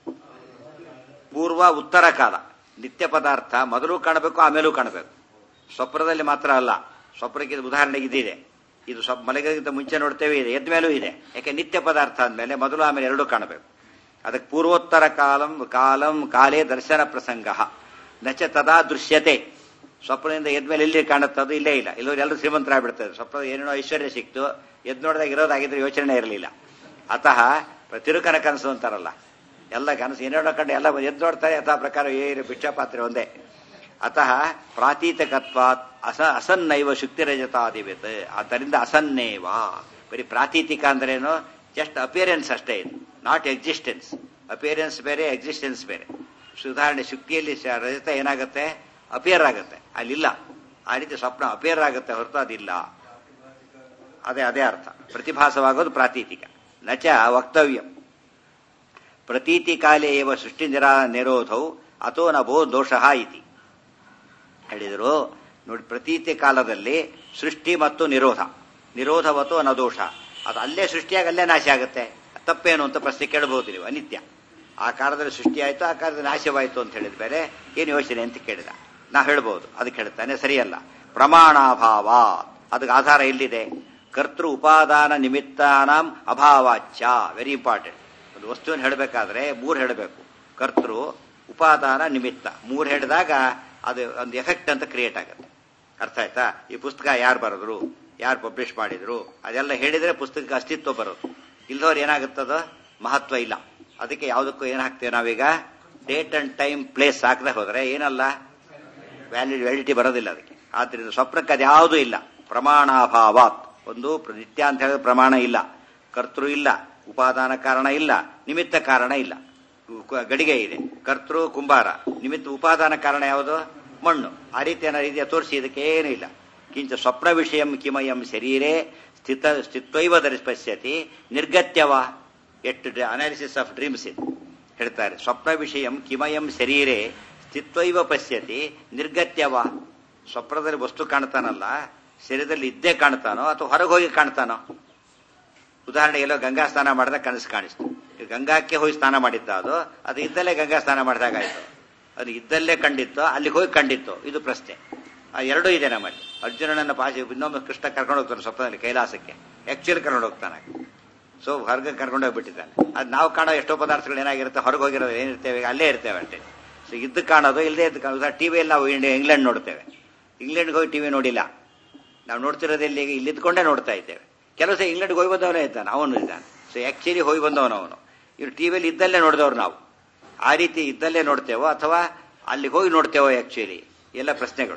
ಪೂರ್ವ ಉತ್ತರ ಕಾಲ ನಿತ್ಯ ಪದಾರ್ಥ ಮೊದಲು ಕಾಣಬೇಕು ಆಮೇಲೂ ಕಾಣಬೇಕು ಸ್ವಪ್ನದಲ್ಲಿ ಮಾತ್ರ ಅಲ್ಲ ಸ್ವಪ್ನಕ್ಕೆ ಇದು ಉದಾಹರಣೆಗೆ ಇದಿದೆ ಇದು ಸ್ವಲ್ಪ ಮಲಗಿದ ಮುಂಚೆ ನೋಡ್ತೇವೆ ಇದೆ ಎದ್ದ ಮೇಲೂ ಇದೆ ಯಾಕೆ ನಿತ್ಯ ಪದಾರ್ಥ ಅಂದಮೇಲೆ ಮೊದಲು ಆಮೇಲೆ ಎರಡೂ ಕಾಣಬೇಕು ಅದಕ್ಕೆ ಪೂರ್ವೋತ್ತರ ಕಾಲಂ ಕಾಲಂ ಕಾಲೇ ದರ್ಶನ ಪ್ರಸಂಗ ನಚ ತದಾ ದೃಶ್ಯತೆ ಸ್ವಪ್ನದಿಂದ ಎದ್ಮೇಲೆ ಎಲ್ಲಿ ಕಾಣುತ್ತೆ ಅದು ಇಲ್ಲೇ ಇಲ್ಲ ಇಲ್ಲವ್ರು ಎಲ್ಲರೂ ಶ್ರೀಮಂತರಾಗ್ಬಿಡ್ತಾರೆ ಸ್ವಪ್ನ ಏನೇನೋ ಐಶ್ವರ್ಯ ಸಿಕ್ತು ಎದ್ ನೋಡಿದಾಗ ಇರೋದಾಗಿದ್ರೆ ಯೋಚನೆ ಇರಲಿಲ್ಲ ಅತಃ ತಿರುಕನ ಕನಸು ಅಂತಾರಲ್ಲ ಎಲ್ಲ ಕನಸು ಏನೇನೋ ಕಂಡು ಎಲ್ಲ ಎದ್ದು ನೋಡ್ತಾರೆ ಯಥಾ ಪ್ರಕಾರ ಏನು ಭಿಕ್ಷಾಪಾತ್ರೆ ಒಂದೇ ಅತಃ ಪ್ರಾತೀತಕತ್ವಾತ್ ಅಸ ಅಸನ್ನೈವ ಶುಕ್ತಿರಜತಾದಿವತ್ ಆದ್ದರಿಂದ ಅಸನ್ನೇವ ಬರೀ ಪ್ರಾತೀತಿಕ ಅಂದ್ರೇನು ಜಸ್ಟ್ ಅಪಿಯರೆನ್ಸ್ ಅಷ್ಟೇ ಇದು ನಾಟ್ ಎಕ್ಸಿಸ್ಟೆನ್ಸ್ ಅಪಿಯರೆನ್ಸ್ ಬೇರೆ ಎಕ್ಸಿಸ್ಟೆನ್ಸ್ ಬೇರೆ ಉದಾಹರಣೆ ಶುಕ್ತಿಯಲ್ಲಿ ಶ- ರಜತ ಏನಾಗುತ್ತೆ ಅಪಿಯರ್ ಆಗುತ್ತೆ ಅಲ್ಲಿಲ್ಲ ಆ ರೀತಿ ಸ್ವಪ್ನ ಅಪಿಯರ್ ಆಗುತ್ತೆ ಹೊರತು ಅದಿಲ್ಲ ಅದೇ ಅದೇ ಅರ್ಥ ಪ್ರತಿಭಾಸವಾಗೋದು ಪ್ರಾತೀತಿಕ ನಚ ವಕ್ತವ್ಯ ಪ್ರತೀತಿ ಕಾಲೇ ಏವ ಸೃಷ್ಟಿ ನಿರಾ ನಿರೋಧೌ ಅಥೋ ನಭೋ ದೋಷಃ ಇತಿ ಹೇಳಿದರು ನೋಡಿ ಪ್ರತೀತಿ ಕಾಲದಲ್ಲಿ ಸೃಷ್ಟಿ ಮತ್ತು ನಿರೋಧ ನಿರೋಧವತ್ತು ಅನದೋಷ ಅದು ಅಲ್ಲೇ ಸೃಷ್ಟಿಯಾಗಿ ಅಲ್ಲೇ ನಾಶ ಆಗುತ್ತೆ ತಪ್ಪೇನು ಅಂತ ಪ್ರಶ್ನೆ ಕೇಳಬಹುದು ನೀವು ಅನಿತ್ಯ ಆ ಕಾಲದಲ್ಲಿ ಸೃಷ್ಟಿಯಾಯಿತು ಆ ಕಾಲದಲ್ಲಿ ನಾಶವಾಯಿತು ಅಂತ ಹೇಳಿದ ಮೇಲೆ ಏನು ಯೋಚನೆ ಅಂತ ಕೇಳಿದ ನಾ ಹೇಳ್ಬೋದು ಅದಕ್ಕೆ ಹೇಳ್ತಾನೆ ಸರಿಯಲ್ಲ ಪ್ರಮಾಣಾಭಾವ ಅದಕ್ಕೆ ಆಧಾರ ಎಲ್ಲಿದೆ ಕರ್ತೃ ಉಪಾದಾನ ನಿಮಿತ್ತಾನಾಂ ಅಭಾವಾಚ್ಯ ವೆರಿ ಇಂಪಾರ್ಟೆಂಟ್ ಒಂದು ವಸ್ತುವನ್ನು ಹೇಳಬೇಕಾದ್ರೆ ಮೂರು ಹೇಳಬೇಕು ಕರ್ತೃ ಉಪಾದಾನ ನಿಮಿತ್ತ ಮೂರು ಹೇಳಿದಾಗ ಅದು ಒಂದು ಎಫೆಕ್ಟ್ ಅಂತ ಕ್ರಿಯೇಟ್ ಆಗುತ್ತೆ ಅರ್ಥ ಆಯ್ತಾ ಈ ಪುಸ್ತಕ ಯಾರು ಬರೆದ್ರು ಯಾರು ಪಬ್ಲಿಷ್ ಮಾಡಿದ್ರು ಅದೆಲ್ಲ ಹೇಳಿದ್ರೆ ಪುಸ್ತಕಕ್ಕೆ ಅಸ್ತಿತ್ವ ಬರೋದು ಇಲ್ದವ್ರು ಏನಾಗುತ್ತದ ಮಹತ್ವ ಇಲ್ಲ ಅದಕ್ಕೆ ಯಾವುದಕ್ಕೂ ಏನ್ ಹಾಕ್ತೇವೆ ನಾವೀಗ ಡೇಟ್ ಅಂಡ್ ಟೈಮ್ ಪ್ಲೇಸ್ ಹಾಕದೆ ಹೋದ್ರೆ ಏನಲ್ಲ ವ್ಯಾಲಿಡ್ ವ್ಯಾಲಿಡಿಟಿ ಬರೋದಿಲ್ಲ ಅದಕ್ಕೆ ಆದ್ರಿಂದ ಸ್ವಪ್ನಕ್ಕೆ ಅದ್ಯಾವುದೂ ಇಲ್ಲ ಪ್ರಮಾಣಾಭಾವಾತ್ ಒಂದು ಪ್ರ- ನಿತ್ಯ ಅಂತ ಹೇಳಿದ್ರೆ ಪ್ರಮಾಣ ಇಲ್ಲ ಕರ್ತೃ ಇಲ್ಲ ಉಪಾದಾನ ಕಾರಣ ಇಲ್ಲ ನಿಮಿತ್ತ ಕಾರಣ ಇಲ್ಲ ಕು- ಗಡಿಗೆ ಇದೆ ಕರ್ತೃ ಕುಂಬಾರ ನಿಮಿತ್ತ ಉಪಾದಾನ ಕಾರಣ ಯಾವುದು ಮಣ್ಣು ಆ ರೀತಿ ಏನೋ ಇದೆಯಾ ತೋರಿಸಿ ಇದಕ್ಕೆ ಏನೂ ಇಲ್ಲ ಕಿಂಚ ಸ್ವಪ್ನ ವಿಷಯಂ ಕಿಮಯಂ ಶರೀರೇ ಸ್ಥಿತ ಸ್ಥಿತ್ವೈವ ದರಿಸ್ಪಶ್ಯತಿ ನಿರ್ಗತ್ಯವ ಎಷ್ಟು ಅನಾಲಿಸಿಸ್ ಆಫ್ ಡ್ರೀಮ್ಸ್ ಇದು ಹೇಳ್ತಾರೆ ಸ್ವಪ್ನ ವಿಷಯಂ ಕಿಮಯಂ ಶರೀರೇ ಸ್ಥಿತ್ವೈವ ಪಶ್ಯತಿ ನಿರ್ಗತ್ಯವ ಸ್ವಪ್ನದಲ್ಲಿ ವಸ್ತು ಕಾಣ್ತಾನಲ್ಲ ಶರೀರದಲ್ಲಿ ಇದ್ದೇ ಕಾಣ್ತಾನೋ ಅಥವಾ ಹೊರಗೆ ಹೋಗಿ ಕಾಣ್ತಾನೋ ಉದಾಹರಣೆ ಎಲ್ಲೋ ಗಂಗಾ ಸ್ನಾನ ಮಾಡಿದಾಗ ಕನಸು ಕಾಣಿಸ್ತು ಈಗ ಗಂಗಾಕ್ಕೆ ಹೋಗಿ ಸ್ನಾನ ಮಾಡಿದ್ದ ಅದು ಅದು ಇದ್ದಲ್ಲೇ ಗಂಗಾ ಸ್ನಾನ ಮಾಡಿದಾಗಾಯ್ತು ಅದು ಇದ್ದಲ್ಲೇ ಕಂಡಿತ್ತು ಅಲ್ಲಿಗೆ ಹೋಗಿ ಕಂಡಿತ್ತು ಇದು ಪ್ರಶ್ನೆ ಆ ಎರಡೂ ಇದೆ ನಮ್ಮಲ್ಲಿ ಅರ್ಜುನನನ್ನ ಪಾಸಿ ಇನ್ನೊಮ್ಮೆ ಕೃಷ್ಣ ಕರ್ಕೊಂಡು ಹೋಗ್ತಾನೆ ಸ್ವಪ್ನದಲ್ಲಿ ಕೈಲಾಸಕ್ಕೆ ಆಕ್ಚುಲಿ ಕರ್ಕೊಂಡು ಹೋಗ್ತಾನೆ ಸೊ ಹೊರಗೆ ಕರ್ಕೊಂಡು ಹೋಗ್ಬಿಟ್ಟಿದ್ದಾನೆ ಅದು ನಾವು ಕಾಣೋ ಎಷ್ಟೋ ಪದಾರ್ಥಗಳು ಏನಾಗಿರುತ್ತೆ ಹೊರಗೆ ಹೋಗಿರೋದು ಏನಿರ್ತೇವೆ ಅಲ್ಲೇ ಇರ್ತೇವೆ ಅಷ್ಟೇ ಸೊ ಇದ್ದು ಕಾಣೋದು ಇಲ್ಲದೆ ಇದ್ದು ಕಾಣೋದು ಟಿವಿಯಲ್ಲಿ ನಾವು ಇಂಡಿಯಾ ಇಂಗ್ಲೆಂಡ್ ನೋಡ್ತೇವೆ ಇಂಗ್ಲೆಂಡ್ಗೆ ಹೋಗಿ ಟಿವಿ ನೋಡಿಲ್ಲ ನಾವು ನೋಡ್ತಿರೋದು ಇಲ್ಲಿ ಇಲ್ಲಿದ್ಕೊಂಡೇ ನೋಡ್ತಾ ಇದ್ದೇವೆ ಕೆಲವು ಸಹ ಇಂಗ್ಲೆಂಡ್ಗೆ ಹೋಗಿ ಬಂದವನೇ ಇದ್ದಾನೆ ಅವನು ಇದ್ದಾನೆ ಸೊ ಆಕ್ಚುಲಿ ಹೋಗಿ ಬಂದವನು ಅವನು ಇವ್ರು ಟಿವಿಯಲ್ಲಿ ಇದ್ದಲ್ಲೇ ನೋಡಿದವ್ರು ನಾವು ಆ ರೀತಿ ಇದ್ದಲ್ಲೇ ನೋಡ್ತೇವೋ ಅಥವಾ ಅಲ್ಲಿಗೆ ಹೋಗಿ ನೋಡ್ತೇವೋ ಆಕ್ಚುಲಿ ಎಲ್ಲ ಪ್ರಶ್ನೆಗಳು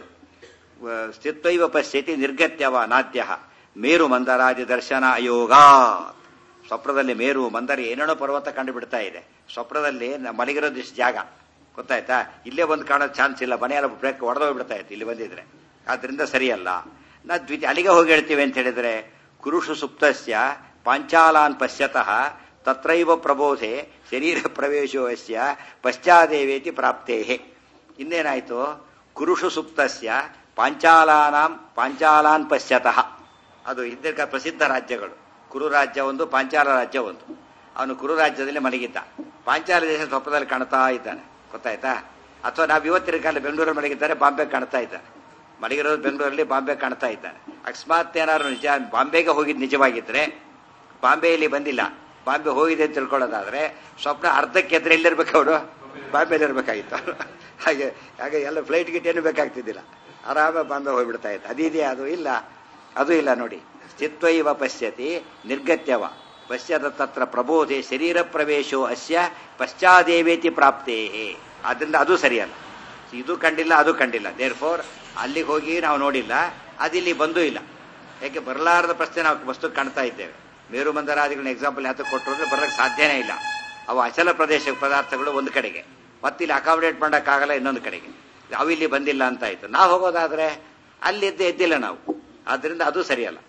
ವ- ಸ್ಥಿತ್ವೈವ ಪಶ್ಯತಿ ನಿರ್ಗತ್ಯವ ನಾದ್ಯ ಮೇರು ಮಂದರಾಜ ದರ್ಶನ ಅಯೋಗ ಸ್ವಪ್ನದಲ್ಲಿ ಮೇರು ಮಂದರ ಏನೇನೋ ಪರ್ವತ ಕಂಡು ಬಿಡ್ತಾ ಇದೆ ಸ್ವಪ್ನದಲ್ಲಿ ನ- ಮಲಗಿರೋದು ಇಷ್ಟು ಜಾಗ ಗೊತ್ತಾಯ್ತಾ ಇಲ್ಲೇ ಬಂದು ಕಾಣೋ ಚಾನ್ಸ್ ಇಲ್ಲ ಮನೆಯೆಲ್ಲ ಬ್ರೇಕ್ ಹೊಡೆದೋಗ್ಬಿಡ್ತಾ ಇತ್ತು ಇಲ್ಲಿ ಬಂದಿದ್ರೆ ಆದ್ರಿಂದ ಸರಿಯಲ್ಲ ನಾ ದ್ವಿತಿ ಅಲ್ಲಿಗೆ ಹೋಗಿ ಹೇಳ್ತೀವಿ ಅಂತ ಹೇಳಿದ್ರೆ ಕುರುಷು ಸುಪ್ತಸ್ಯ ಪಾಂಚಾಲಾನ್ ಪಶ್ಯತಃ ತತ್ರೈವ ಪ್ರಬೋಧೆ ಶರೀರ ಪ್ರವೇಶೋಸ್ಯ ಪಶ್ಚಾದೇವೇತಿ ಪ್ರಾಪ್ತೇಹೆ ಇನ್ನೇನಾಯ್ತು ಕುರುಷು ಸುಪ್ತಸ್ಯ ಪಾಂಚಾಲಾನಾಂ ಪಾಂಚಾಲಾನ್ ಪಶ್ಯತಃ ಅದು ಹಿಂದಿನ ಪ್ರಸಿದ್ಧ ರಾಜ್ಯಗಳು ಕುರು ರಾಜ್ಯ ಒಂದು ಪಾಂಚಾಲ ರಾಜ್ಯ ಒಂದು ಅವನು ಕುರು ರಾಜ್ಯದಲ್ಲಿ ಮಲಗಿದ್ದ ಪಾಂಚಾಲ ದೇಶ ಸ್ವಪ್ನದಲ್ಲಿ ಕಾಣ್ತಾ ಇದ್ದಾನೆ ಗೊತ್ತಾಯ್ತಾ ಅಥವಾ ನಾವು ಇವತ್ತಿನ ಕಾಲ ಬೆಂಗಳೂರಲ್ಲಿ ಮಲಗಿದ್ದಾರೆ ಬಾಂಬೆ ಕಾಣ್ತಾ ಇದ್ದಾನೆ ಮಲಗಿರೋದು ಬೆಂಗಳೂರಲ್ಲಿ ಬಾಂಬೆ ಕಾಣ್ತಾ ಇದ್ದಾನೆ ಅಕಸ್ಮಾತ್ ಏನಾದ್ರು ನಿಜ ಬಾಂಬೆಗೆ ಹೋಗಿದ್ದು ನಿಜವಾಗಿದ್ರೆ ಬಾಂಬೆಯಲ್ಲಿ ಬಂದಿಲ್ಲ ಬಾಂಬೆ ಹೋಗಿದೆ ಅಂತ ತಿಳ್ಕೊಳ್ಳೋದಾದ್ರೆ ಸ್ವಪ್ನ ಅರ್ಧಕ್ಕೆ ಎದ್ರೆ ಎಲ್ಲಿರ್ಬೇಕು ಅವನು ಬಾಂಬೆಲಿ ಇರ್ಬೇಕಾಗಿತ್ತು ಹಾಗೆ ಹಾಗೆ ಎಲ್ಲ ಫ್ಲೈಟ್ ಗಿಟ್ ಏನು ಬೇಕಾಗ್ತಿದ್ದಿಲ್ಲ ಆರಾಮ ಬಾಂಬೆ ಹೋಗ್ಬಿಡ್ತಾ ಇತ್ತು ಅದಿದೆಯಾ ಅದು ಇಲ್ಲ ಅದು ಇಲ್ಲ ನೋಡಿ ಸ್ಥಿತ್ವೈವ ಪಶ್ಯತಿ ನಿರ್ಗತ್ಯವ ಪಶ್ಯದ ತತ್ರ ಪ್ರಬೋಧೆ ಶರೀರ ಪ್ರವೇಶೋ ಅಸ್ಯ ಪಶ್ಚಾದೇವೇತಿ ಪ್ರಾಪ್ತೇ ಆದ್ರಿಂದ ಅದು ಸರಿಯಲ್ಲ ಇದು ಕಂಡಿಲ್ಲ ಅದು ಕಂಡಿಲ್ಲ ದೇರ್ ಫೋರ್ ಅಲ್ಲಿಗೆ ಹೋಗಿ ನಾವು ನೋಡಿಲ್ಲ ಅದಿಲ್ಲಿ ಬಂದೂ ಇಲ್ಲ ಯಾಕೆ ಬರಲಾರದ ಪ್ರಶ್ನೆ ನಾವು ವಸ್ತು ಕಾಣ್ತಾ ಇದ್ದೇವೆ ಮೇರು ಮಂದರಾದಿಗಳನ್ನ ಎಕ್ಸಾಂಪಲ್ ಯಾತಕ್ಕೆ ಕೊಟ್ಟರು ಅಂದ್ರೆ ಬರಲಿಕ್ಕೆ ಸಾಧ್ಯನೇ ಇಲ್ಲ ಅವು ಅಚಲ ಪ್ರದೇಶ ಪದಾರ್ಥಗಳು ಒಂದು ಕಡೆಗೆ ಮತ್ತಿಲ್ಲಿ ಅಕಾಮಿಡೇಟ್ ಮಾಡೋಕ್ಕಾಗಲ್ಲ ಇನ್ನೊಂದು ಕಡೆಗೆ ಅವು ಇಲ್ಲಿ ಬಂದಿಲ್ಲ ಅಂತ ಆಯ್ತು ನಾವು ಹೋಗೋದಾದ್ರೆ ಅಲ್ಲಿದ್ದೆ ಎದ್ದಿಲ್ಲ ನಾವು ಆದ್ರಿಂದ ಅದು ಸರಿಯಲ್ಲ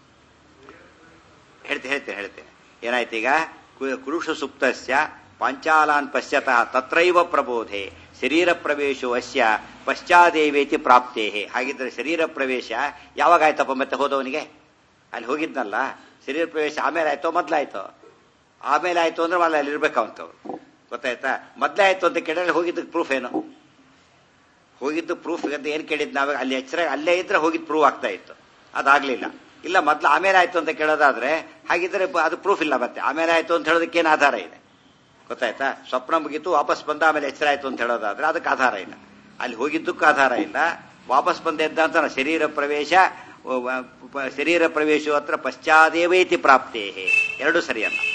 ಹೇಳ್ತೇನೆ ಹೇಳ್ತೇನೆ ಹೇಳ್ತೇನೆ ಏನಾಯ್ತು ಈಗ ಕು- ಕುರುಷ ಸುಪ್ತಸ್ಯ ಪಾಂಚಾಲಾನ್ ಪಶ್ಯತಃ ತತ್ರೈವ ಪ್ರಬೋಧೆ ಶರೀರ ಪ್ರವೇಶೋ ಅಸ್ಯ ಪಶ್ಚಾದೇವೇತಿ ಪ್ರಾಪ್ತೇ ಹಾಗಿದ್ರೆ ಶರೀರ ಪ್ರವೇಶ ಯಾವಾಗ ಆಯ್ತಪ್ಪ ಮತ್ತೆ ಹೋದವನಿಗೆ ಅಲ್ಲಿ ಹೋಗಿದ್ನಲ್ಲ ಶರೀರ ಪ್ರವೇಶ ಆಮೇಲೆ ಆಯ್ತೋ ಮೊದ್ಲಾಯ್ತೋ ಆಮೇಲೆ ಆಯ್ತು ಅಂದ್ರೆ ಅಲ್ಲಿ ಅಲ್ಲಿ ಇರ್ಬೇಕಾವಂತವ್ರು ಗೊತ್ತಾಯ್ತಾ ಮೊದ್ಲೇ ಆಯ್ತು ಅಂತ ಕೇಳಿದ್ರೆ ಹೋಗಿದ್ದಕ್ಕೆ ಪ್ರೂಫ್ ಏನು ಹೋಗಿದ್ದು ಪ್ರೂಫ್ ಅಂತ ಏನ್ ಕೇಳಿದ್ ನಾವೇ ಅಲ್ಲಿ ಎಚ್ಚರ ಅಲ್ಲೇ ಇದ್ರೆ ಹೋಗಿದ್ ಪ್ರೂವ್ ಆಗ್ತಾ ಇತ್ತು ಅದಾಗ್ಲಿಲ್ಲ ಇಲ್ಲ ಮೊದ್ಲು ಆಮೇಲೆ ಆಯ್ತು ಅಂತ ಕೇಳೋದಾದ್ರೆ ಹಾಗಿದ್ರೆ ಪ- ಅದು ಪ್ರೂಫ್ ಇಲ್ಲ ಮತ್ತೆ ಆಮೇಲೆ ಆಯ್ತು ಅಂತ ಹೇಳೋದಕ್ಕೆ ಏನು ಆಧಾರ ಇದೆ ಗೊತ್ತಾಯ್ತಾ ಸ್ವಪ್ನ ಮುಗೀತು ವಾಪಸ್ ಬಂದ ಆಮೇಲೆ ಎಚ್ಚರ ಆಯ್ತು ಅಂತ ಹೇಳೋದಾದ್ರೆ ಅದಕ್ಕೆ ಆಧಾರ ಇಲ್ಲ ಅಲ್ಲಿ ಹೋಗಿದ್ದಕ್ಕೂ ಆಧಾರ ಇಲ್ಲ ವಾಪಸ್ ಬಂದ ಎದ್ದ ಅಂತ ನಾವು ಶರೀರ ಪ್ರವೇಶ ವ- ವ- ಪ- ಶರೀರ ಪ್ರವೇಶ ಹತ್ರ ಪಶ್ಚಾದೇವೇತಿ ಪ್ರಾಪ್ತೇ ಎರಡು ಸರಿಯಲ್ಲ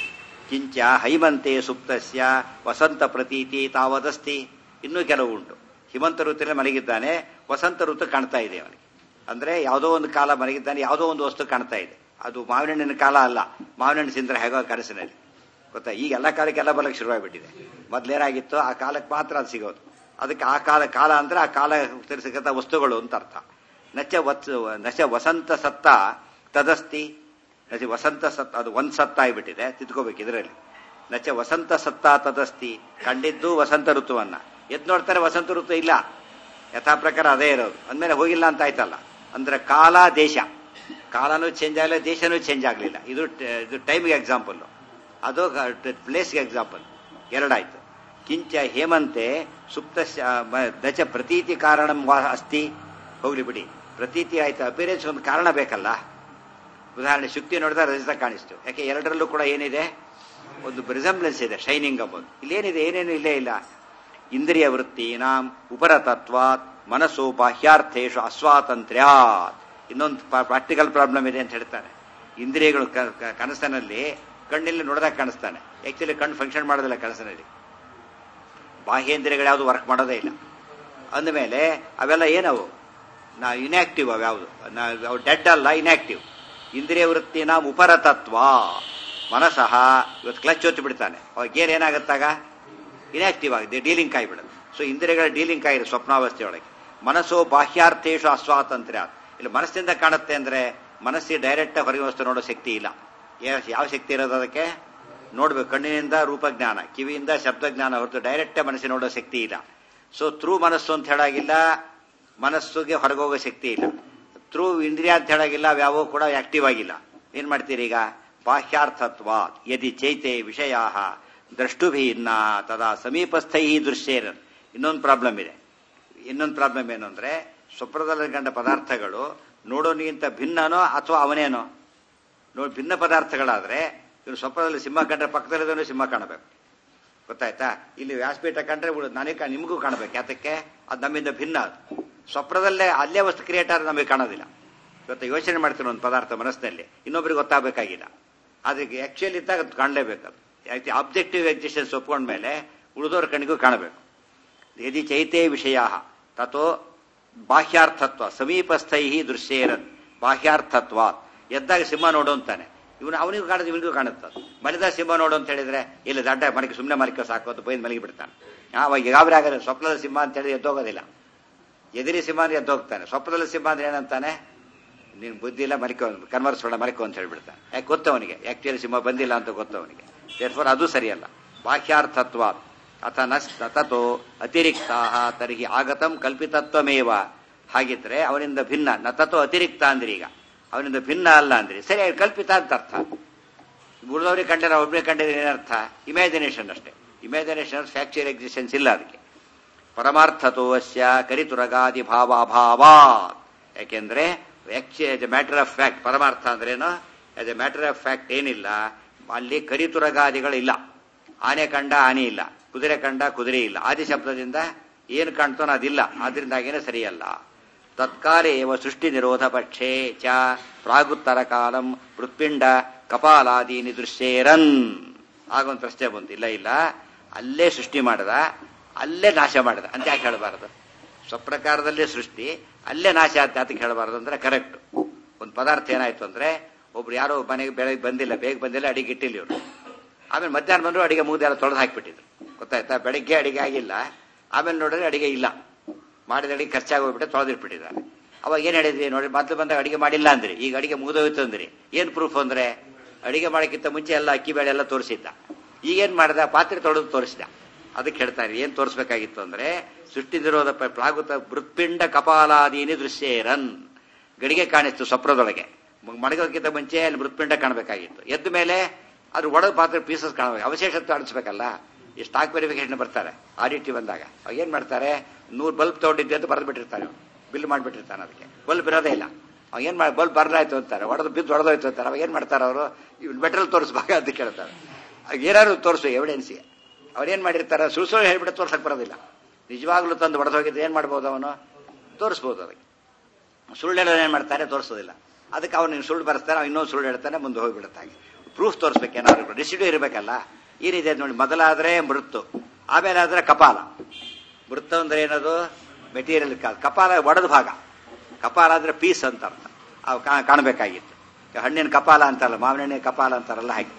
ಕಿಂಚ ಹೈಮಂತೆ ಸುಪ್ತಸ್ಯ ವಸಂತ ಪ್ರತೀತಿ ತಾವದಸ್ತಿ ಇನ್ನೂ ಕೆಲವು ಉಂಟು ಹಿಮಂತ ಋತುವಿನಲ್ಲಿ ಮಲಗಿದ್ದಾನೆ ವಸಂತ ಋತು ಕಾಣ್ತಾ ಇದೆ ಅವನಿಗೆ ಅಂದ್ರೆ ಯಾವುದೋ ಒಂದು ಕಾಲ ಮಲಗಿದ್ದಾನೆ ಯಾವುದೋ ಒಂದು ವಸ್ತು ಕಾಣ್ತಾ ಇದೆ ಅದು ಮಾವಿನ ಹಣ್ಣಿನ ಕಾಲ ಅಲ್ಲ ಮಾವಿನ ಹಣ್ಣು ತಿಂದ್ರೆ ಹೇಗೋ ಕನಸಿನಲ್ಲಿ ಗೊತ್ತಾ ಈಗ ಎಲ್ಲ ಕಾಲಕ್ಕೆಲ್ಲ ಬಲಕ್ಕೆ ಶುರುವಾಗ್ಬಿಟ್ಟಿದೆ ಮೊದ್ಲೇನಾಗಿತ್ತು ಆ ಕಾಲಕ್ಕೆ ಮಾತ್ರ ಅದು ಸಿಗೋದು ಅದಕ್ಕೆ ಆ ಕಾಲ ಕಾಲ ಅಂದ್ರೆ ಆ ಕಾಲ ತಿಳಿಸಕಂತ ವಸ್ತುಗಳು ಅಂತ ಅರ್ಥ ನಚ ವತ್ಸ ನಚ ವಸಂತ ಸತ್ತ ತದಸ್ತಿ ನಚ ವಸಂತ ಸತ್ತ ಅದು ಒಂದ್ ಸತ್ತ ಆಗಿಬಿಟ್ಟಿದೆ ತಿದ್ಕೋಬೇಕು ಇದರಲ್ಲಿ ನಚ ವಸಂತ ಸತ್ತ ತದಸ್ತಿ ಕಂಡಿದ್ದು ವಸಂತ ಋತುವನ್ನ ಎದ್ ನೋಡ್ತಾರೆ ವಸಂತ ಋತು ಇಲ್ಲ ಯಥಾ ಪ್ರಕಾರ ಅದೇ ಇರೋದು ಅಂದ್ಮೇಲೆ ಹೋಗಿಲ್ಲ ಅಂತ ಆಯ್ತಲ್ಲ ಅಂದ್ರೆ ಕಾಲ ದೇಶ ಕಾಲನೂ ಚೇಂಜ್ ಆಗಲಿಲ್ಲ ದೇಶನೂ ಚೇಂಜ್ ಆಗಲಿಲ್ಲ ಇದು ಇದು ಟೈಮ್ಗೆ ಎಕ್ಸಾಂಪಲ್ ಅದು ಪ್ಲೇಸ್ಗೆ ಎಕ್ಸಾಂಪಲ್ ಎರಡಾಯ್ತು ಕಿಂಚ ಹೇಮಂತೆ ಸುಪ್ತ ದಚ ಪ್ರತೀತಿ ಕಾರಣ ಅಸ್ತಿ ಹೋಗ್ಲಿ ಬಿಡಿ ಪ್ರತೀತಿ ಆಯ್ತು ಅಪಿರೆನ್ಸ್ ಒಂದು ಕಾರಣ ಬೇಕಲ್ಲ ಉದಾಹರಣೆ ಶುಕ್ತಿ ನೋಡಿದ್ರೆ ರಜತ ಕಾಣಿಸ್ತು ಯಾಕೆ ಎರಡರಲ್ಲೂ ಕೂಡ ಏನಿದೆ ಒಂದು ರಿಸಂಬ್ಲೆನ್ಸ್ ಇದೆ ಶೈನಿಂಗ್ ಅಂಬೋದು ಇಲ್ಲೇನಿದೆ ಏನೇನು ಇಲ್ಲೇ ಇಲ್ಲ ಇಂದ್ರಿಯ ವೃತ್ತಿನಾಂ ಉಪರತತ್ವಾತ್ ಮನಸ್ಸು ಬಾಹ್ಯಾರ್ಥೇಶು ಅಸ್ವಾತಂತ್ರ್ಯಾತ್ ಇನ್ನೊಂದು ಪ್ರಾಕ್ಟಿಕಲ್ ಪ್ರಾಬ್ಲಮ್ ಇದೆ ಅಂತ ಹೇಳ್ತಾನೆ ಇಂದ್ರಿಯಗಳು ಕನಸಿನಲ್ಲಿ ಕಣ್ಣಲ್ಲಿ ನೋಡಿದಾಗ ಕಾಣಿಸ್ತಾನೆ ಆಕ್ಚುಲಿ ಕಣ್ಣು ಫಂಕ್ಷನ್ ಮಾಡೋದಿಲ್ಲ ಕನಸಿನಲ್ಲಿ ಬಾಹ್ಯೇಂದ್ರಿಯಗಳು ಯಾವುದು ವರ್ಕ್ ಮಾಡೋದೇ ಇಲ್ಲ ಅಂದಮೇಲೆ ಅವೆಲ್ಲ ಏನವು ನಾ ಇನ್ಆಕ್ಟಿವ್ ಅವು ನಾವು ಡೆಡ್ ಅಲ್ಲ ಇನ್ಆಕ್ಟಿವ್ ಇಂದ್ರಿಯ ವೃತ್ತಿನ ಉಪರತತ್ವ ಮನಸಃ ಇವತ್ತು ಕ್ಲಚ್ ಒತ್ತಿ ಬಿಡ್ತಾನೆ ಅವಾಗ ಗೇರ್ ಏನಾಗುತ್ತಾಗ ಇನ್ಆಕ್ಟಿವ್ ಆಗಿದೆ ಡೀಲಿಂಗ್ ಆಗಿಬಿಡುತ್ತೆ ಸೊ ಇಂದ್ರಿಯಗಳ ಡೀಲಿಂಗ್ ಆಗಿದೆ ಸ್ವಪ್ನಾವಸ್ಥೆಯೊಳಗೆ ಮನಸ್ಸು ಬಾಹ್ಯಾರ್ಥೇಶು ಅಸ್ವಾತಂತ್ರ್ಯ ಇಲ್ಲಿ ಮನಸ್ಸಿಂದ ಕಾಣುತ್ತೆ ಅಂದ್ರೆ ಮನಸ್ಸಿಗೆ ಡೈರೆಕ್ಟ್ ಹೊರಗೆ ವಸ್ತು ನೋಡೋ ಶಕ್ತಿ ಇಲ್ಲ ಯಾವ ಶಕ್ತಿ ಇರೋದು ಅದಕ್ಕೆ ನೋಡ್ಬೇಕು ಕಣ್ಣಿನಿಂದ ರೂಪಜ್ಞಾನ ಕಿವಿಯಿಂದ ಶಬ್ದಜ್ಞಾನ ಹೊರತು ಡೈರೆಕ್ಟ್ ಮನಸ್ಸಿಗೆ ನೋಡೋ ಶಕ್ತಿ ಇಲ್ಲ ಸೊ ಥ್ರೂ ಮನಸ್ಸು ಅಂತ ಹೇಳಾಗಿಲ್ಲ ಮನಸ್ಸುಗೆ ಹೊರಗೋಗೋ ಶಕ್ತಿ ಇಲ್ಲ ಥ್ರೂ ಇಂದ್ರಿಯ ಅಂತ ಹೇಳಾಗಿಲ್ಲ ಅವ್ಯಾವೂ ಕೂಡ ಆಕ್ಟಿವ್ ಆಗಿಲ್ಲ ಏನ್ ಮಾಡ್ತೀರಿ ಈಗ ಬಾಹ್ಯಾರ್ಥತ್ವ ಯದಿ ಚೈತೆ ವಿಷಯ ದ್ರಷ್ಟುಭಿನ್ನ ತದಾ ಸಮೀಪಸ್ಥೈ ದೃಶ್ಯೇರ ಇನ್ನೊಂದು ಪ್ರಾಬ್ಲಮ್ ಇದೆ ಇನ್ನೊಂದು ಪ್ರಾಬ್ಲಮ್ ಏನು ಅಂದ್ರೆ ಸ್ವಪ್ನದಲ್ಲಿ ಕಂಡ ಪದಾರ್ಥಗಳು ನೋಡೋನಿಗಿಂತ ಭಿನ್ನನೋ ಅಥವಾ ಅವನೇನೋ ನೋಡಿ ಭಿನ್ನ ಪದಾರ್ಥಗಳಾದ್ರೆ ಇವರು ಸ್ವಪ್ನದಲ್ಲಿ ಸಿಂಹ ಕಂಡ್ರೆ ಪಕ್ಕದಲ್ಲಿದ್ದವನು ಸಿಂಹ ಕಾಣಬೇಕು ಗೊತ್ತಾಯ್ತಾ ಇಲ್ಲಿ ವ್ಯಾಸಪೀಠ ಕಂಡ್ರೆ ನನಗೆ ನಿಮಗೂ ಕಾಣಬೇಕು ಯಾತಕ್ಕೆ ಅದು ನಮ್ಮಿಂದ ಭಿನ್ನ ಅದು ಸ್ವಪ್ನದಲ್ಲೇ ಅಲ್ಲೇ ವಸ್ತು ಕ್ರಿಯೇಟ್ ಆದ್ರೆ ನಮಗೆ ಕಾಣೋದಿಲ್ಲ ಇವತ್ತು ಯೋಚನೆ ಮಾಡ್ತೀನಿ ಒಂದು ಪದಾರ್ಥ ಮನಸ್ಸಿನಲ್ಲಿ ಇನ್ನೊಬ್ರಿಗೆ ಗೊತ್ತಾಗಬೇಕಾಗಿಲ್ಲ ಅದಕ್ಕೆ ಆಕ್ಚುಲಿ ಇದ್ದಾಗ ಅದು ಕಾಣಲೇಬೇಕು ಅದು ಯಾಕೆ ಆಬ್ಜೆಕ್ಟಿವ್ ಎಕ್ಸಿಸ್ಟೆನ್ಸ್ ಒಪ್ಕೊಂಡ ಮೇಲೆ ಉಳಿದವ್ರ ಕಣ್ಣಿಗೂ ಕಾಣಬೇಕು ಯದಿ ಚೈತೆ ವಿಷಯ ತಥೋ ಬಾಹ್ಯಾರ್ಥತ್ವ ಸಮೀಪಸ್ಥೈ ದೃಶ್ಯೇರನ್ ಬಾಹ್ಯಾರ್ಥತ್ವ ಎದ್ದಾಗ ಸಿಂಹ ನೋಡು ಅಂತಾನೆ ಇವನು ಅವನಿಗೂ ಕಾಣುತ್ತೆ ಇವನಿಗೂ ಕಾಣುತ್ತೆ ಮಲಿದ ಸಿಂಹ ನೋಡು ಅಂತ ಹೇಳಿದ್ರೆ ಇಲ್ಲಿ ದಡ್ಡ ಮಲಗಿ ಸುಮ್ಮನೆ ಮಲಿಕೆ ಸಾಕು ಅಂತ ಬೈದು ಮಲಗಿ ಬಿಡ್ತಾನೆ ಅವಾಗ ಗಾಬರಿ ಆಗಲ್ಲ ಸ್ವಪ್ನದ ಸಿಂಹ ಅಂತ ಹೇಳಿ ಎದ್ದೋಗೋದಿಲ್ಲ ಎದಿರಿ ಸಿಂಹ ಅಂದ್ರೆ ಎದ್ದೋಗ್ತಾನೆ ಸ್ವಪ್ನದಲ್ಲಿ ಸಿಂಹ ಅಂದ್ರೆ ಏನಂತಾನೆ ನೀನು ಬುದ್ಧಿ ಇಲ್ಲ ಮಲಿಕೋ ಕನ್ವರ್ಸ್ಬೇಡ ಮಲಿಕೋ ಅಂತ ಹೇಳ್ಬಿಡ್ತಾನೆ ಯಾಕೆ ಗೊತ್ತವನಿಗೆ ಆಕ್ಚುಲಿ ಸಿಂಹ ಬಂದಿಲ್ಲ ಅಂತ ಗೊತ್ತವನಿಗೆ ದೇರ್ಫೋರ್ ಅದು ಸರಿಯಲ್ಲ ಬಾಹ್ಯಾರ್ಥತ್ವ ಅಥ ನಸ್ ತಥೋ ಅತಿರಿಕ್ತ ತರ್ಹಿ ಆಗತಂ ಕಲ್ಪಿತತ್ವಮೇವ ಹಾಗಿದ್ರೆ ಅವನಿಂದ ಭಿನ್ನ ನ ತಥೋ ಅತಿರಿಕ್ತ ಅಂದ್ರಿ ಈಗ ಅವನಿಂದ ಭಿನ್ನ ಅಲ್ಲ ಅಂದ್ರಿ ಸರಿ ಕಲ್ಪಿತ ಅಂತ ಅರ್ಥ ಉಳಿದವ್ರಿಗೆ ಕಂಡಿರೋ ಒಬ್ಬನೇ ಕಂಡಿರೋ ಏನರ್ಥ ಇಮ್ಯಾಜಿನೇಷನ್ ಅಷ್ಟೇ ಇಮ್ಯಾಜಿನೇಷನ್ ಫ್ಯಾಕ್ಚರ್ ಎಕ್ಸಿಸ್ಟೆನ್ಸ್ ಇಲ್ಲ ಅದಕ್ಕೆ ಪರಮಾರ್ಥತೋ ಅಸ್ಯ ಕರಿತುರಗಾದಿ ಭಾವಾಭಾವ ಯಾಕೆಂದ್ರೆ as a matter of fact ಪರಮಾರ್ಥ ಅಂದ್ರೇನು as a matter of fact ಏನಿಲ್ಲ ಅಲ್ಲಿ ಕರಿತುರಗಾದಿಗಳಿಲ್ಲ ಆನೆ ಕಂಡ ಆನೆ ಇಲ್ಲ ಕುದುರೆ ಕಂಡ ಕುದುರೆ ಇಲ್ಲ ಆದಿ ಶಬ್ದದಿಂದ ಏನು ಕಾಣ್ತಾನೋ ಅದಿಲ್ಲ ಆದ್ರಿಂದಾಗೇನೆ ಸರಿಯಲ್ಲ ತತ್ಕಾಲೇ ಸೃಷ್ಟಿ ನಿರೋಧ ಪಕ್ಷೇ ಚ ಪ್ರಾಗುತ್ತರ ಕಾಲಂ ಮೃತ್ಪಿಂಡ ಕಪಾಲಾದೀನಿ ದೃಶ್ಯೇರನ್ ಆಗೊಂದು ಪ್ರಶ್ನೆ ಬಂತು ಇಲ್ಲ ಇಲ್ಲ ಅಲ್ಲೇ ಸೃಷ್ಟಿ ಮಾಡದ ಅಲ್ಲೇ ನಾಶ ಮಾಡದ ಅಂತ ಯಾಕೆ ಹೇಳಬಾರದು ಸ್ವಪ್ರಕಾರದಲ್ಲೇ ಸೃಷ್ಟಿ ಅಲ್ಲೇ ನಾಶ ಅಂತ ಅದಕ್ಕೆ ಹೇಳಬಾರದು ಅಂದ್ರೆ ಕರೆಕ್ಟ್ ಒಂದು ಪದಾರ್ಥ ಏನಾಯ್ತು ಅಂದ್ರೆ ಒಬ್ರು ಯಾರೋ ಮನೆಗೆ ಬೆಳಗ್ಗೆ ಬಂದಿಲ್ಲ ಬೇಗ ಬಂದಿಲ್ಲ ಅಡಿಗೆ ಇಟ್ಟಿಲ್ಲ ಇವರು ಆಮೇಲೆ ಮಧ್ಯಾಹ್ನ ಬಂದ್ರು ಅಡಿಗೆ ಮುಗಿದೆಲ್ಲ ತೊಳೆದು ಹಾಕಿಬಿಟ್ಟಿದ್ರು ಗೊತ್ತಾಯ್ತಾ ಬೆಳಿಗ್ಗೆ ಅಡಿಗೆ ಆಗಿಲ್ಲ ಆಮೇಲೆ ನೋಡಿದ್ರೆ ಅಡಿಗೆ ಇಲ್ಲ ಮಾಡಿದ ಅಡಿಗೆ ಖರ್ಚಾಗಿ ಹೋಗ್ಬಿಟ್ಟು ತೊಳೆದಿಟ್ಬಿಟ್ಟಿದ್ದಾರೆ ಅವಾಗ ಏನ್ ಹೇಳಿದ್ರಿ ನೋಡಿ ಮೊದಲು ಬಂದಾಗ ಅಡಿಗೆ ಮಾಡಿಲ್ಲ ಅಂದ್ರಿ ಈಗ ಅಡಿಗೆ ಮುಗಿದೋಯ್ತು ಅಂದ್ರಿ ಏನ್ ಪ್ರೂಫ್ ಅಂದ್ರೆ ಅಡಿಗೆ ಮಾಡೋಕ್ಕಿಂತ ಮುಂಚೆ ಎಲ್ಲ ಅಕ್ಕಿ ಬೇಳೆ ಎಲ್ಲ ತೋರಿಸಿದ್ದ ಈಗೇನ್ ಮಾಡ್ದ ಪಾತ್ರೆ ತೊಳೆದು ತೋರಿಸಿದ ಅದಕ್ಕೆ ಹೇಳ್ತಾರೆ ಏನ್ ತೋರಿಸ್ಬೇಕಾಗಿತ್ತು ಅಂದ್ರೆ ಸೃಷ್ಟಿ ನಿರೋಧ ಪ್ರಾಗುತ ಮೃತ್ಪಿಂಡ ಕಪಾಲಾದೀನಿ ದೃಶ್ಯೇರನ್ ಗಡಿಗೆ ಕಾಣಿಸ್ತು ಸ್ವಪ್ನದೊಳಗೆ ಮಡಗೋಕ್ಕಿಂತ ಮುಂಚೆ ಅಲ್ಲಿ ಮೃತ್ಪಿಂಡ ಕಾಣಬೇಕಾಗಿತ್ತು ಎದ್ದ ಮೇಲೆ ಅದ್ರ ಒಳಗೆ ಪಾತ್ರೆ ಪೀಸಸ್ ಕಾಣಬೇಕು ಅವಶೇಷತ್ವ ಅಳಿಸ್ಬೇಕಲ್ಲ ಈ ಸ್ಟಾಕ್ ವೆರಿಫಿಕೇಶನ್ ಬರ್ತಾರೆ ಆಡಿಟಿ ಬಂದಾಗ ಅವಾಗ ಏನ್ ಮಾಡ್ತಾರೆ ನೂರು ಬಲ್ಬ್ ತಗೊಂಡಿದ್ದೆ ಅಂತ ಬರೆದು ಬಿಟ್ಟಿರ್ತಾರೆ ಬಿಲ್ ಮಾಡಿಬಿಟ್ಟಿರ್ತಾನೆ ಅದಕ್ಕೆ ಬಲ್ಬ್ ಇರೋದೇ ಇಲ್ಲ ಅವಾಗ ಏನ್ ಮಾಡಿ ಬಲ್ಬ್ ಬರ್ಲಾಯ್ತು ಅಂತಾರೆ ಹೊಡೆದು ಬಿದ್ದು ಹೊಡೆದೋಯ್ತು ಅಂತಾರೆ ಅವಾಗ ಏನ್ ಮಾಡ್ತಾರೆ ಅವರು ಮೆಟೀರಿಯಲ್ ತೋರಿಸ್ಬೇಕು ಅಂತ ಕೇಳ್ತಾರೆ ಏನಾದ್ರು ತೋರಿಸು ಎವಿಡೆನ್ಸ್ಗೆ ಅವ್ರೇನ್ ಮಾಡಿರ್ತಾರೆ ಸುಳ್ಳು ಸುಳ್ಳು ಹೇಳ್ಬಿಟ್ಟು ತೋರ್ಸಕ್ ಬರೋದಿಲ್ಲ ನಿಜವಾಗ್ಲೂ ತಂದು ಹೊಡೆದು ಹೋಗಿದ್ರೆ ಏನ್ ಮಾಡ್ಬೋದು ಅವನು ತೋರಿಸ್ಬೋದು ಅದಕ್ಕೆ ಸುಳ್ಳು ಹೇಳೋರು ಏನ್ ಮಾಡ್ತಾರೆ ತೋರಿಸೋದಿಲ್ಲ ಅದಕ್ಕೆ ಅವ್ನು ಸುಳ್ಳು ಬರ್ತಾರೆ ಇನ್ನೊಂದು ಸುಳ್ಳು ಹೇಳ್ತಾನೆ ಮುಂದೆ ಹೋಗ್ಬಿಡುತ್ತೆ ಹಾಗೆ ಪ್ರೂಫ್ ತೋರಿಸ್ಬೇಕೇನಾದ್ರು ರೆಸಿಡ್ಯೂ ಇರಬೇಕಲ್ಲ ಈ ರೀತಿ ನೋಡಿ ಮೊದಲಾದ್ರೆ ಮೃತ್ತು ಆಮೇಲೆ ಆದ್ರೆ ಕಪಾಲ ಮೃತ್ತು ಅಂದ್ರೆ ಏನದು ಮೆಟೀರಿಯಲ್ ಕಪಾಲ ಒಡೆದ ಭಾಗ ಕಪಾಲ ಅಂದ್ರೆ ಪೀಸ್ ಅಂತ ಅರ್ಥ ಅವು ಕಾ- ಕಾಣಬೇಕಾಗಿತ್ತು ಹಣ್ಣಿನ ಕಪಾಲ ಅಂತಾರಲ್ಲ ಮಾವಿನ ಹಣ್ಣಿನ ಕಪಾಲ ಅಂತಾರಲ್ಲ ಹಾಗೆ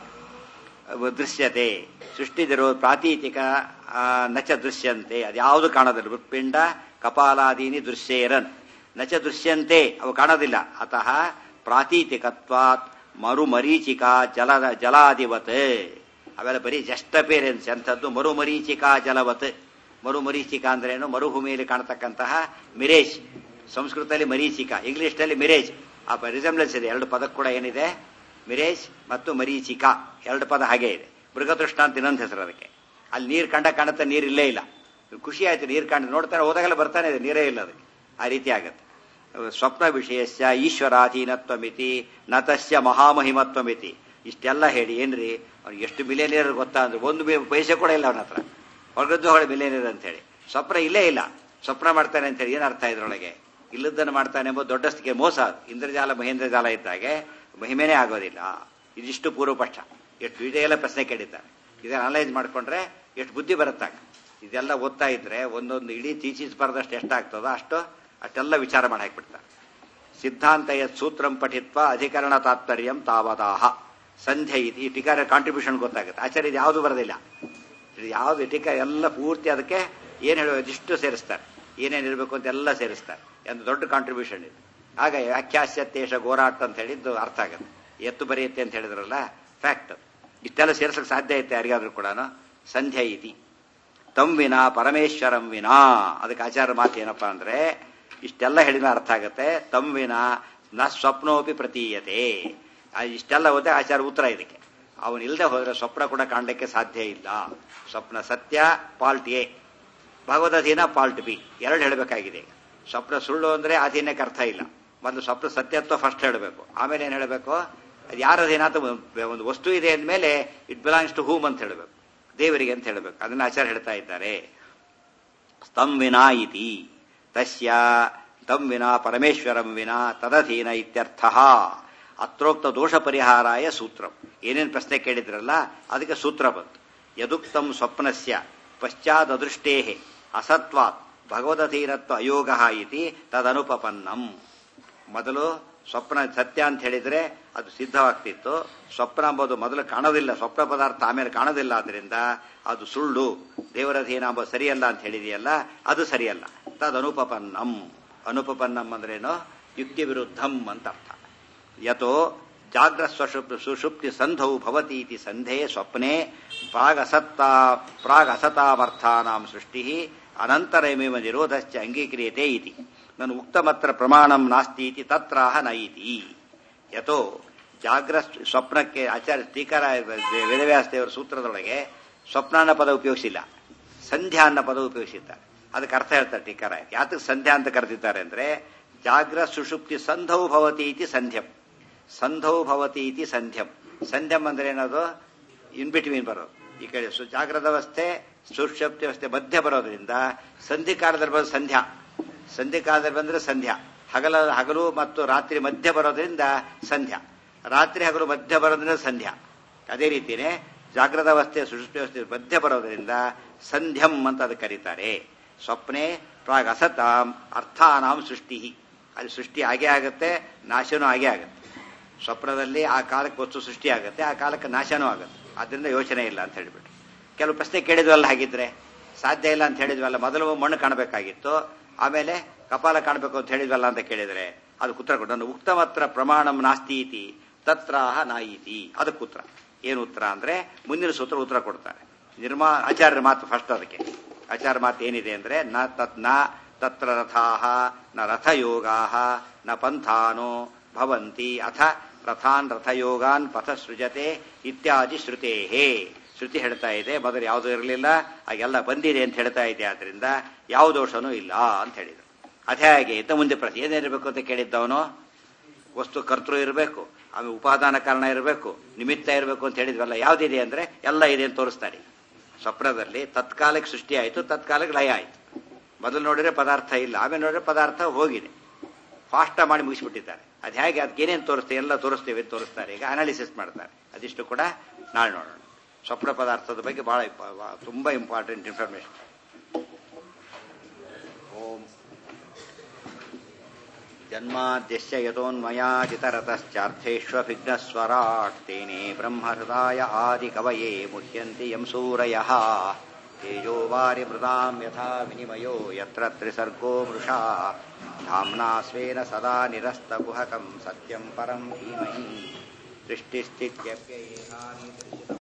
ಅವು ದೃಶ್ಯತೆ ಸೃಷ್ಟಿದಿರೋ ಪ್ರಾತೀತಿಕ ಆ, ನಚ ದೃಶ್ಯಂತೆ ಅದ್ಯಾವುದು ಕಾಣೋದಿಲ್ಲ ಪಿಂಡ ಕಪಾಲಾದೀನಿ ದೃಶ್ಯೇರನ್ ನಚ ದೃಶ್ಯಂತೆ ಅವು ಕಾಣೋದಿಲ್ಲ ಅತಃ ಪ್ರಾತೀತಿಕತ್ವಾತ್ ಮರು ಮರೀಚಿಕಾ ಜಲದ ಜಲಾದಿವತ್ ಅವೆಲ್ಲ ಬರೀ ಜಸ್ಟ್ ಅಪೇರೆನ್ಸ್ ಎಂಥದ್ದು ಮರು ಮರೀಚಿಕಾ ಜಲವತ್ ಮರು ಮರೀಚಿಕಾ ಅಂದ್ರೆ ಏನು ಮರುಭೂಮಿಯಲ್ಲಿ ಕಾಣತಕ್ಕಂತಹ ಮಿರೇಜ್ ಸಂಸ್ಕೃತದಲ್ಲಿ ಮರೀಚಿಕಾ ಇಂಗ್ಲಿಷ್ನಲ್ಲಿ ಮಿರೇಜ್ ಆ ರಿಸೆಂಬ್ಲೆನ್ಸ್ ಇದೆ ಎರಡು ಪದಕ್ಕೆ ಕೂಡ ಏನಿದೆ ಮಿರೇಜ್ ಮತ್ತು ಮರೀಚಿಕಾ ಎರಡು ಪದ ಹಾಗೆ ಇದೆ ಮೃಗತೃಷ್ಣ ಅಂತ ಇನ್ನೊಂದು ಹೆಸರು ಅದಕ್ಕೆ ಅಲ್ಲಿ ನೀರು ಕಂಡ ಕಾಣುತ್ತೆ ನೀರು ಇಲ್ಲೇ ಇಲ್ಲ ಖುಷಿ ಆಯ್ತು ನೀರು ಕಂಡು ನೋಡ್ತಾರೆ ಹೋದಾಗೆಲ್ಲ ಬರ್ತಾನೆ ಇದೆ ನೀರೇ ಇಲ್ಲ ಅದಕ್ಕೆ ಆ ರೀತಿ ಆಗುತ್ತೆ ಸ್ವಪ್ನ ವಿಷಯಸ್ಯ ಈಶ್ವರಾಧೀನತ್ವಮಿತಿ ನತಸ್ಯ ಮಹಾಮಹಿಮತ್ವಮಿತಿ ಇಷ್ಟೆಲ್ಲ ಹೇಳಿ ಏನ್ರಿ ಅವ್ನಿಗೆ ಎಷ್ಟು ಮಿಲಿಯನಿಯರ್ ಗೊತ್ತಾ ಅಂದ್ರೆ ಒಂದು ಮಿ- ಪೈಸೆ ಕೂಡ ಇಲ್ಲ ಅವನ ಹತ್ರ ಹೊರಗದ್ದು ಹೊಳೆ ಮಿಲಿಯನಿಯರ್ ಅಂತ ಹೇಳಿ ಸ್ವಪ್ನ ಇಲ್ಲೇ ಇಲ್ಲ ಸ್ವಪ್ನ ಮಾಡ್ತಾನೆ ಅಂತ ಹೇಳಿ ಏನ್ ಅರ್ಥ ಇದ್ರೊಳಗೆ ಇಲ್ಲದನ್ನು ಮಾಡ್ತಾನೆ ಎಂಬ ದೊಡ್ಡಸ್ತಿಗೆ ಮೋಸ ಅದು. ಇಂದ್ರಜಾಲ ಮಹೇಂದ್ರಜಾಲ ಇದ್ದಾಗೆ ಮಹಿಮೆನೇ ಆಗೋದಿಲ್ಲ ಇದಿಷ್ಟು ಪೂರ್ವಪಕ್ಷ ಎಷ್ಟು ಇದೆಲ್ಲ ಪ್ರಶ್ನೆ ಕೇಳಿದ್ದಾರೆ ಇದನ್ನ ಅನಲೈಸ್ ಮಾಡ್ಕೊಂಡ್ರೆ ಎಷ್ಟು ಬುದ್ಧಿ ಬರುತ್ತಾಗ ಇದೆಲ್ಲ ಓದ್ತಾ ಇದ್ರೆ ಒಂದೊಂದು ಇಡೀ ತೀಚಿಸ್ ಬರೆದಷ್ಟು ಎಷ್ಟಾಗ್ತದೋ ಅಷ್ಟು ಅಷ್ಟೆಲ್ಲ ವಿಚಾರ ಮಾಡಿ ಹಾಕ್ಬಿಡ್ತಾರೆ ಸಿದ್ಧಾಂತ ಯತ್ ಸೂತ್ರಂ ಪಠಿತ್ವ ಅಧಿಕರಣ ತಾತ್ಪರ್ಯಂ ತಾವದಾಹ ಸಂಧ್ಯೆ ಇದು ಈ ಟೀಕಾರ ಕಾಂಟ್ರಿಬ್ಯೂಷನ್ ಗೊತ್ತಾಗುತ್ತೆ ಆಚಾರ್ಯ ಇದು ಯಾವುದು ಬರೋದಿಲ್ಲ ಇದು ಯಾವ್ದು ಟೀಕಾ ಎಲ್ಲ ಪೂರ್ತಿ ಅದಕ್ಕೆ ಏನ್ ಹೇಳುವ ಇದಿಷ್ಟು ಸೇರಿಸ್ತಾರೆ ಏನೇನು ಇರಬೇಕು ಅಂತ ಎಲ್ಲ ಸೇರಿಸ್ತಾರೆ ಒಂದು ದೊಡ್ಡ ಕಾಂಟ್ರಿಬ್ಯೂಷನ್ ಇದು ಆಗ ವ್ಯಾಖ್ಯಾಸ್ಯತೇಶ ಗೋರಾಟ ಅಂತ ಹೇಳಿದ್ದು ಅರ್ಥ ಆಗುತ್ತೆ ಎತ್ತು ಬರೆಯುತ್ತೆ ಅಂತ ಹೇಳಿದ್ರಲ್ಲ ಫ್ಯಾಕ್ಟ್ ಇಷ್ಟೆಲ್ಲ ಸೇರ್ಸಕ್ಕೆ ಸಾಧ್ಯ ಐತೆ ಯಾರಿಗಾದ್ರೂ ಕೂಡ ಸಂಧ್ಯಾ ಇತಿ ತಂ ವಿನಾ ಪರಮೇಶ್ವರಂ ವಿನಾ ಅದಕ್ಕೆ ಆಚಾರ ಮಾತು ಏನಪ್ಪಾ ಅಂದ್ರೆ ಇಷ್ಟೆಲ್ಲ ಹೇಳಿದ ಅರ್ಥ ಆಗುತ್ತೆ ತಂ ವಿನಾ ನ ಸ್ವಪ್ನೋಪಿ ಪ್ರತೀಯತೆ ಆ ಇಷ್ಟೆಲ್ಲ ಹೋದ್ರೆ ಆಚಾರ ಉತ್ತರ ಇದಕ್ಕೆ ಅವನು ಇಲ್ಲದೆ ಹೋದ್ರೆ ಸ್ವಪ್ನ ಕೂಡ ಕಾಣಲಿಕ್ಕೆ ಸಾಧ್ಯ ಇಲ್ಲ ಸ್ವಪ್ನ ಸತ್ಯ ಪಾಲ್ಟ್ ಎ ಭಗವದಧೀನ ಪಾಲ್ಟ್ ಬಿ ಎರಡು ಹೇಳಬೇಕಾಗಿದೆ ಈಗ ಸ್ವಪ್ನ ಸುಳ್ಳು ಅಂದ್ರೆ ಅಧೀನಕ್ಕೆ ಅರ್ಥ ಇಲ್ಲ ಮೊದಲು ಸ್ವಪ್ನ ಸತ್ಯತ್ವ ಫಸ್ಟ್ ಹೇಳಬೇಕು ಆಮೇಲೆ ಏನ್ ಹೇಳಬೇಕು ಅದು ಯಾರ ಅಧೀನ ಅಂತ ಒಂದು ವಸ್ತು ಇದೆ ಅಂದಮೇಲೆ ಇಟ್ ಬಿಲಾಂಗ್ಸ್ ಟು ಹೂಮ್ ಅಂತ ಹೇಳಬೇಕು ದೇವರಿಗೆ ಅಂತ ಹೇಳಬೇಕು ಅದನ್ನ ಆಚಾರ ಹೇಳ್ತಾ ಇದ್ದಾರೆ ತಂ ವಿನಾ ಇತಿ ತಸ್ಯ ತಂ ವಿನಾ ಪರಮೇಶ್ವರಂ ವಿನಾ ತದಧೀನ ಇತ್ಯರ್ಥ ಅತ್ರೋಕ್ತ ದೋಷ ಪರಿಹಾರಾಯ ಸೂತ್ರಂ ಏನೇನು ಪ್ರಶ್ನೆ ಕೇಳಿದ್ರಲ್ಲ ಅದಕ್ಕೆ ಸೂತ್ರ ಬಂತು ಯದುಕ್ತಂ ಸ್ವಪ್ನಸ್ಯ ಪಶ್ಚಾದೃಷ್ಟೇ ಅಸತ್ವಾತ್ ಭಗವದಧೀನತ್ವ ಅಯೋಗ ಇತಿ ತದನುಪಪನ್ನಂ ಮೊದಲು ಸ್ವಪ್ನ ಸತ್ಯ ಅಂತ ಹೇಳಿದ್ರೆ ಅದು ಸಿದ್ಧವಾಗ್ತಿತ್ತು ಸ್ವಪ್ನ ಎಂಬುದು ಮೊದಲು ಕಾಣೋದಿಲ್ಲ ಸ್ವಪ್ನ ಪದಾರ್ಥ ಆಮೇಲೆ ಕಾಣೋದಿಲ್ಲ ಆದ್ರಿಂದ ಅದು ಸುಳ್ಳು ದೇವರಧೀನ ಎಂಬ ಸರಿಯಲ್ಲ ಅಂತ ಹೇಳಿದೆಯಲ್ಲ ಅದು ಸರಿಯಲ್ಲ ತದನುಪಪನ್ನಂ ಅನುಪಪನ್ನಂ ಅಂದ್ರೇನು ಯುಕ್ತಿ ವಿರುದ್ಧಂ ಅಂತ ಅರ್ಥ ಯತೋ ಜಾಗ್ರ ಸ್ವಶುಪ್ ಸುಷುಪ್ತಿ ಸಂಧೌ ಭವತಿ ಇತಿ ಸಂಧೆ ಸ್ವಪ್ನೆ ಪ್ರಾಗಸತ್ತಾ ಪ್ರಾಗಸತಾಮರ್ಥಾನಾಂ ಸೃಷ್ಟಿ ಅನಂತರಮೇವ ನಿರೋಧಶ್ಚ ಅಂಗೀಕ್ರಿಯತೆ ಇತಿ ನಾನು ಉಕ್ತಮತ್ರ ಪ್ರಮಾಣಂ ನಾಸ್ತಿ ಇತಿ ತತ್ರಾಹ ನ ಇತಿ ಯತೋ ಜಾಗ್ರ ಸ್ವಪ್ನಕ್ಕೆ ಆಚಾರ್ಯ ಟೀಕಾರ ವೇದವ್ಯಾಸ ದೇವರ ಸೂತ್ರದೊಳಗೆ ಸ್ವಪ್ನ ಅನ್ನೋ ಪದ ಉಪಯೋಗಿಸಿಲ್ಲ ಸಂಧ್ಯಾ ಅನ್ನೋ ಪದ ಉಪಯೋಗಿಸಿದ್ದಾರೆ ಅದಕ್ಕೆ ಅರ್ಥ ಹೇಳ್ತಾರೆ ಟೀಕಾರ ಯಾತಕ್ಕೆ ಸಂಧ್ಯಾ ಅಂತ ಕರೆದಿದ್ದಾರೆ ಅಂದ್ರೆ ಜಾಗ್ರ ಸುಷುಪ್ತಿ ಸಂಧೌ ಭವತಿ ಇತಿ ಸಂಧ್ಯಂ ಸಂಧೌ ಭವತಿ ಇತಿ ಸಂಧ್ಯಂ ಸಂಧ್ಯಂ ಅಂದ್ರೆ ಏನದು ಇನ್ ಬಿಟ್ವೀನ್ ಬರೋದು ಈ ಕಡೆ ಸು ಜಾಗ್ರದ ಅವಸ್ಥೆ ಸುಷುಪ್ತಿ ಅವಸ್ಥೆ ಮಧ್ಯ ಬರೋದ್ರಿಂದ ಸಂಧಿ ಕಾಲದಲ್ಲಿ ಬರೋದು ಸಂಧ್ಯಾ ಸಂಧಿ ಕಾಲದಲ್ಲಿ ಬಂದ್ರೆ ಸಂಧ್ಯಾ ಹಗಲ ಹಗಲು ಮತ್ತು ರಾತ್ರಿ ಮಧ್ಯ ಬರೋದ್ರಿಂದ ಸಂಧ್ಯಾ ರಾತ್ರಿ ಹಗಲು ಮಧ್ಯ ಬರೋದ್ರಿಂದ ಸಂಧ್ಯಾ ಅದೇ ರೀತಿನೇ ಜಾಗ್ರದ ಅವಸ್ಥೆ ಸುಷುಪ್ತಿ ಅವಸ್ಥೆ ಮಧ್ಯ ಬರೋದ್ರಿಂದ ಸಂಧ್ಯಂ ಅಂತ ಅದಕ್ಕೆ ಕರೀತಾರೆ ಸ್ವಪ್ನೆ ಪ್ರಾಗ್ ಅಸತಾಂ ಅರ್ಥಾನಾಂ ಸೃಷ್ಟಿ ಅಲ್ಲಿ ಸೃಷ್ಟಿ ಆಗೇ ಆಗುತ್ತೆ ನಾಶನೂ ಆಗೇ ಆಗುತ್ತೆ ಸ್ವಪ್ನದಲ್ಲಿ ಆ ಕಾಲಕ್ಕೆ ವಸ್ತು ಸೃಷ್ಟಿ ಆಗುತ್ತೆ ಆ ಕಾಲಕ್ಕೆ ನಾಶನೂ ಆಗುತ್ತೆ ಅದರಿಂದ ಯೋಚನೆ ಇಲ್ಲ ಅಂತ ಹೇಳಿಬಿಟ್ಟು ಕೆಲವು ಪ್ರಶ್ನೆ ಕೇಳಿದ್ವಲ್ಲ ಹಾಗಿದ್ರೆ ಸಾಧ್ಯ ಇಲ್ಲ ಅಂತ ಹೇಳಿದ್ವಲ್ಲ ಮೊದಲು ಮಣ್ಣು ಕಾಣಬೇಕಾಗಿತ್ತು ಆಮೇಲೆ ಕಪಾಲ ಕಾಣಬೇಕು ಅಂತ ಹೇಳಿದ್ವಲ್ಲ ಅಂತ ಕೇಳಿದ್ರೆ ಅದಕ್ಕೆ ಉತ್ತರ ಕೊಟ್ಟು ಉಕ್ತಮತ್ರ ಪ್ರಮಾಣಂ ನಾಸ್ತಿ ಇತಿ ತತ್ರಾಹ ನಾಯಿತಿ ಅದಕ್ಕೆ ಉತ್ತರ ಏನು ಉತ್ತರ ಅಂದ್ರೆ ಮುಂದಿನ ಸೂತ್ರ ಉತ್ತರ ಕೊಡ್ತಾರೆ ನಿರ್ಮಾ ಆಚಾರ್ಯರ ಮಾತು ಫಸ್ಟ್ ಅದಕ್ಕೆ ಆಚಾರ್ಯ ಮಾತು ಏನಿದೆ ಅಂದ್ರೆ ನ ತತ್ ನ ತತ್ರ ರಥಾಹ ನ ರಥಯೋಗಾಹ ನ ಪಂಥಾನೋ ಭವಂತಿ ಅಥ ರಥಾನ್ ರಥಯೋಗಾನ್ ಪಥ ಸೃಜತೆ ಇತ್ಯಾದಿ ಶ್ರುತೇಹೇ ಶ್ರುತಿ ಹೇಳ್ತಾ ಇದೆ ಮೊದಲು ಯಾವುದೂ ಇರಲಿಲ್ಲ ಆಗೆಲ್ಲ ಬಂದಿದೆ ಅಂತ ಹೇಳ್ತಾ ಇದೆ ಆದ್ರಿಂದ ಯಾವ ದೋಷನೂ ಇಲ್ಲ ಅಂತ ಹೇಳಿದ್ರು ಅದೇ ಹಾಗೆ ಇತ್ತ ಮುಂದೆ ಪ್ರಶ್ನೆ ಏನೇನಿರಬೇಕು ಅಂತ ಕೇಳಿದ್ದವನು ವಸ್ತು ಕರ್ತೃ ಇರಬೇಕು ಆಮೇಲೆ ಉಪಾದಾನ ಕಾರಣ ಇರಬೇಕು ನಿಮಿತ್ತ ಇರಬೇಕು ಅಂತ ಹೇಳಿದ್ವಲ್ಲ ಯಾವ್ದಿದೆ ಅಂದ್ರೆ ಎಲ್ಲ ಇದೆ ಅಂತ ತೋರಿಸ್ತಾರೆ ಸ್ವಪ್ನದಲ್ಲಿ ತತ್ಕಾಲಕ್ಕೆ ಸೃಷ್ಟಿ ಆಯಿತು ತತ್ಕಾಲಕ್ಕೆ ಲಯ ಆಯಿತು ಮೊದಲು ನೋಡಿದ್ರೆ ಪದಾರ್ಥ ಇಲ್ಲ ಆಮೇಲೆ ನೋಡಿದ್ರೆ ಪದಾರ್ಥ ಹೋಗಿದೆ ಫಾಸ್ಟ್ ಮಾಡಿ ಮುಗಿಸ್ಬಿಟ್ಟಿದ್ದಾರೆ ಅದು ಹೇಗೆ ಅದಕ್ಕೆ ಏನೇನು ತೋರಿಸ್ತೇವೆ ಎಲ್ಲ ತೋರಿಸ್ತೇವೆ ಅಂತ ತೋರಿಸ್ತಾರೆ ಈಗ ಅನಾಲಿಸಿಸ್ ಮಾಡ್ತಾರೆ ಅದಿಷ್ಟು ಕೂಡ ನಾಳೆ ನೋಡೋಣ ಸ್ವಪ್ನ ಪದಾರ್ಥದ ಬಗ್ಗೆ ಬಹಳ ಇಂಪ- ಬಹಳ- ತುಂಬಾ ಇಂಪಾರ್ಟೆಂಟ್ ಇನ್ಫಾರ್ಮೇಶನ್ ಓಂ ಜನ್ಮಾದ್ಯಶ್ಯ ಯತೋನ್ಮಯಾಜಿತರತಶ್ಚಾರ್ಥೇष्वभिघ्नस्वराट् तेने ब्रह्महृदाय आदिकवये मुह्यन्ति यं सूरयः तेजो वारिमृदां यथा विनिमयो यत्र त्रिसर्गो मृषा धाम्ना स्वेन सदा निरस्तकुहकं सत्यं परं धीमहि सृष्टिस्थित्यप्ययेहानि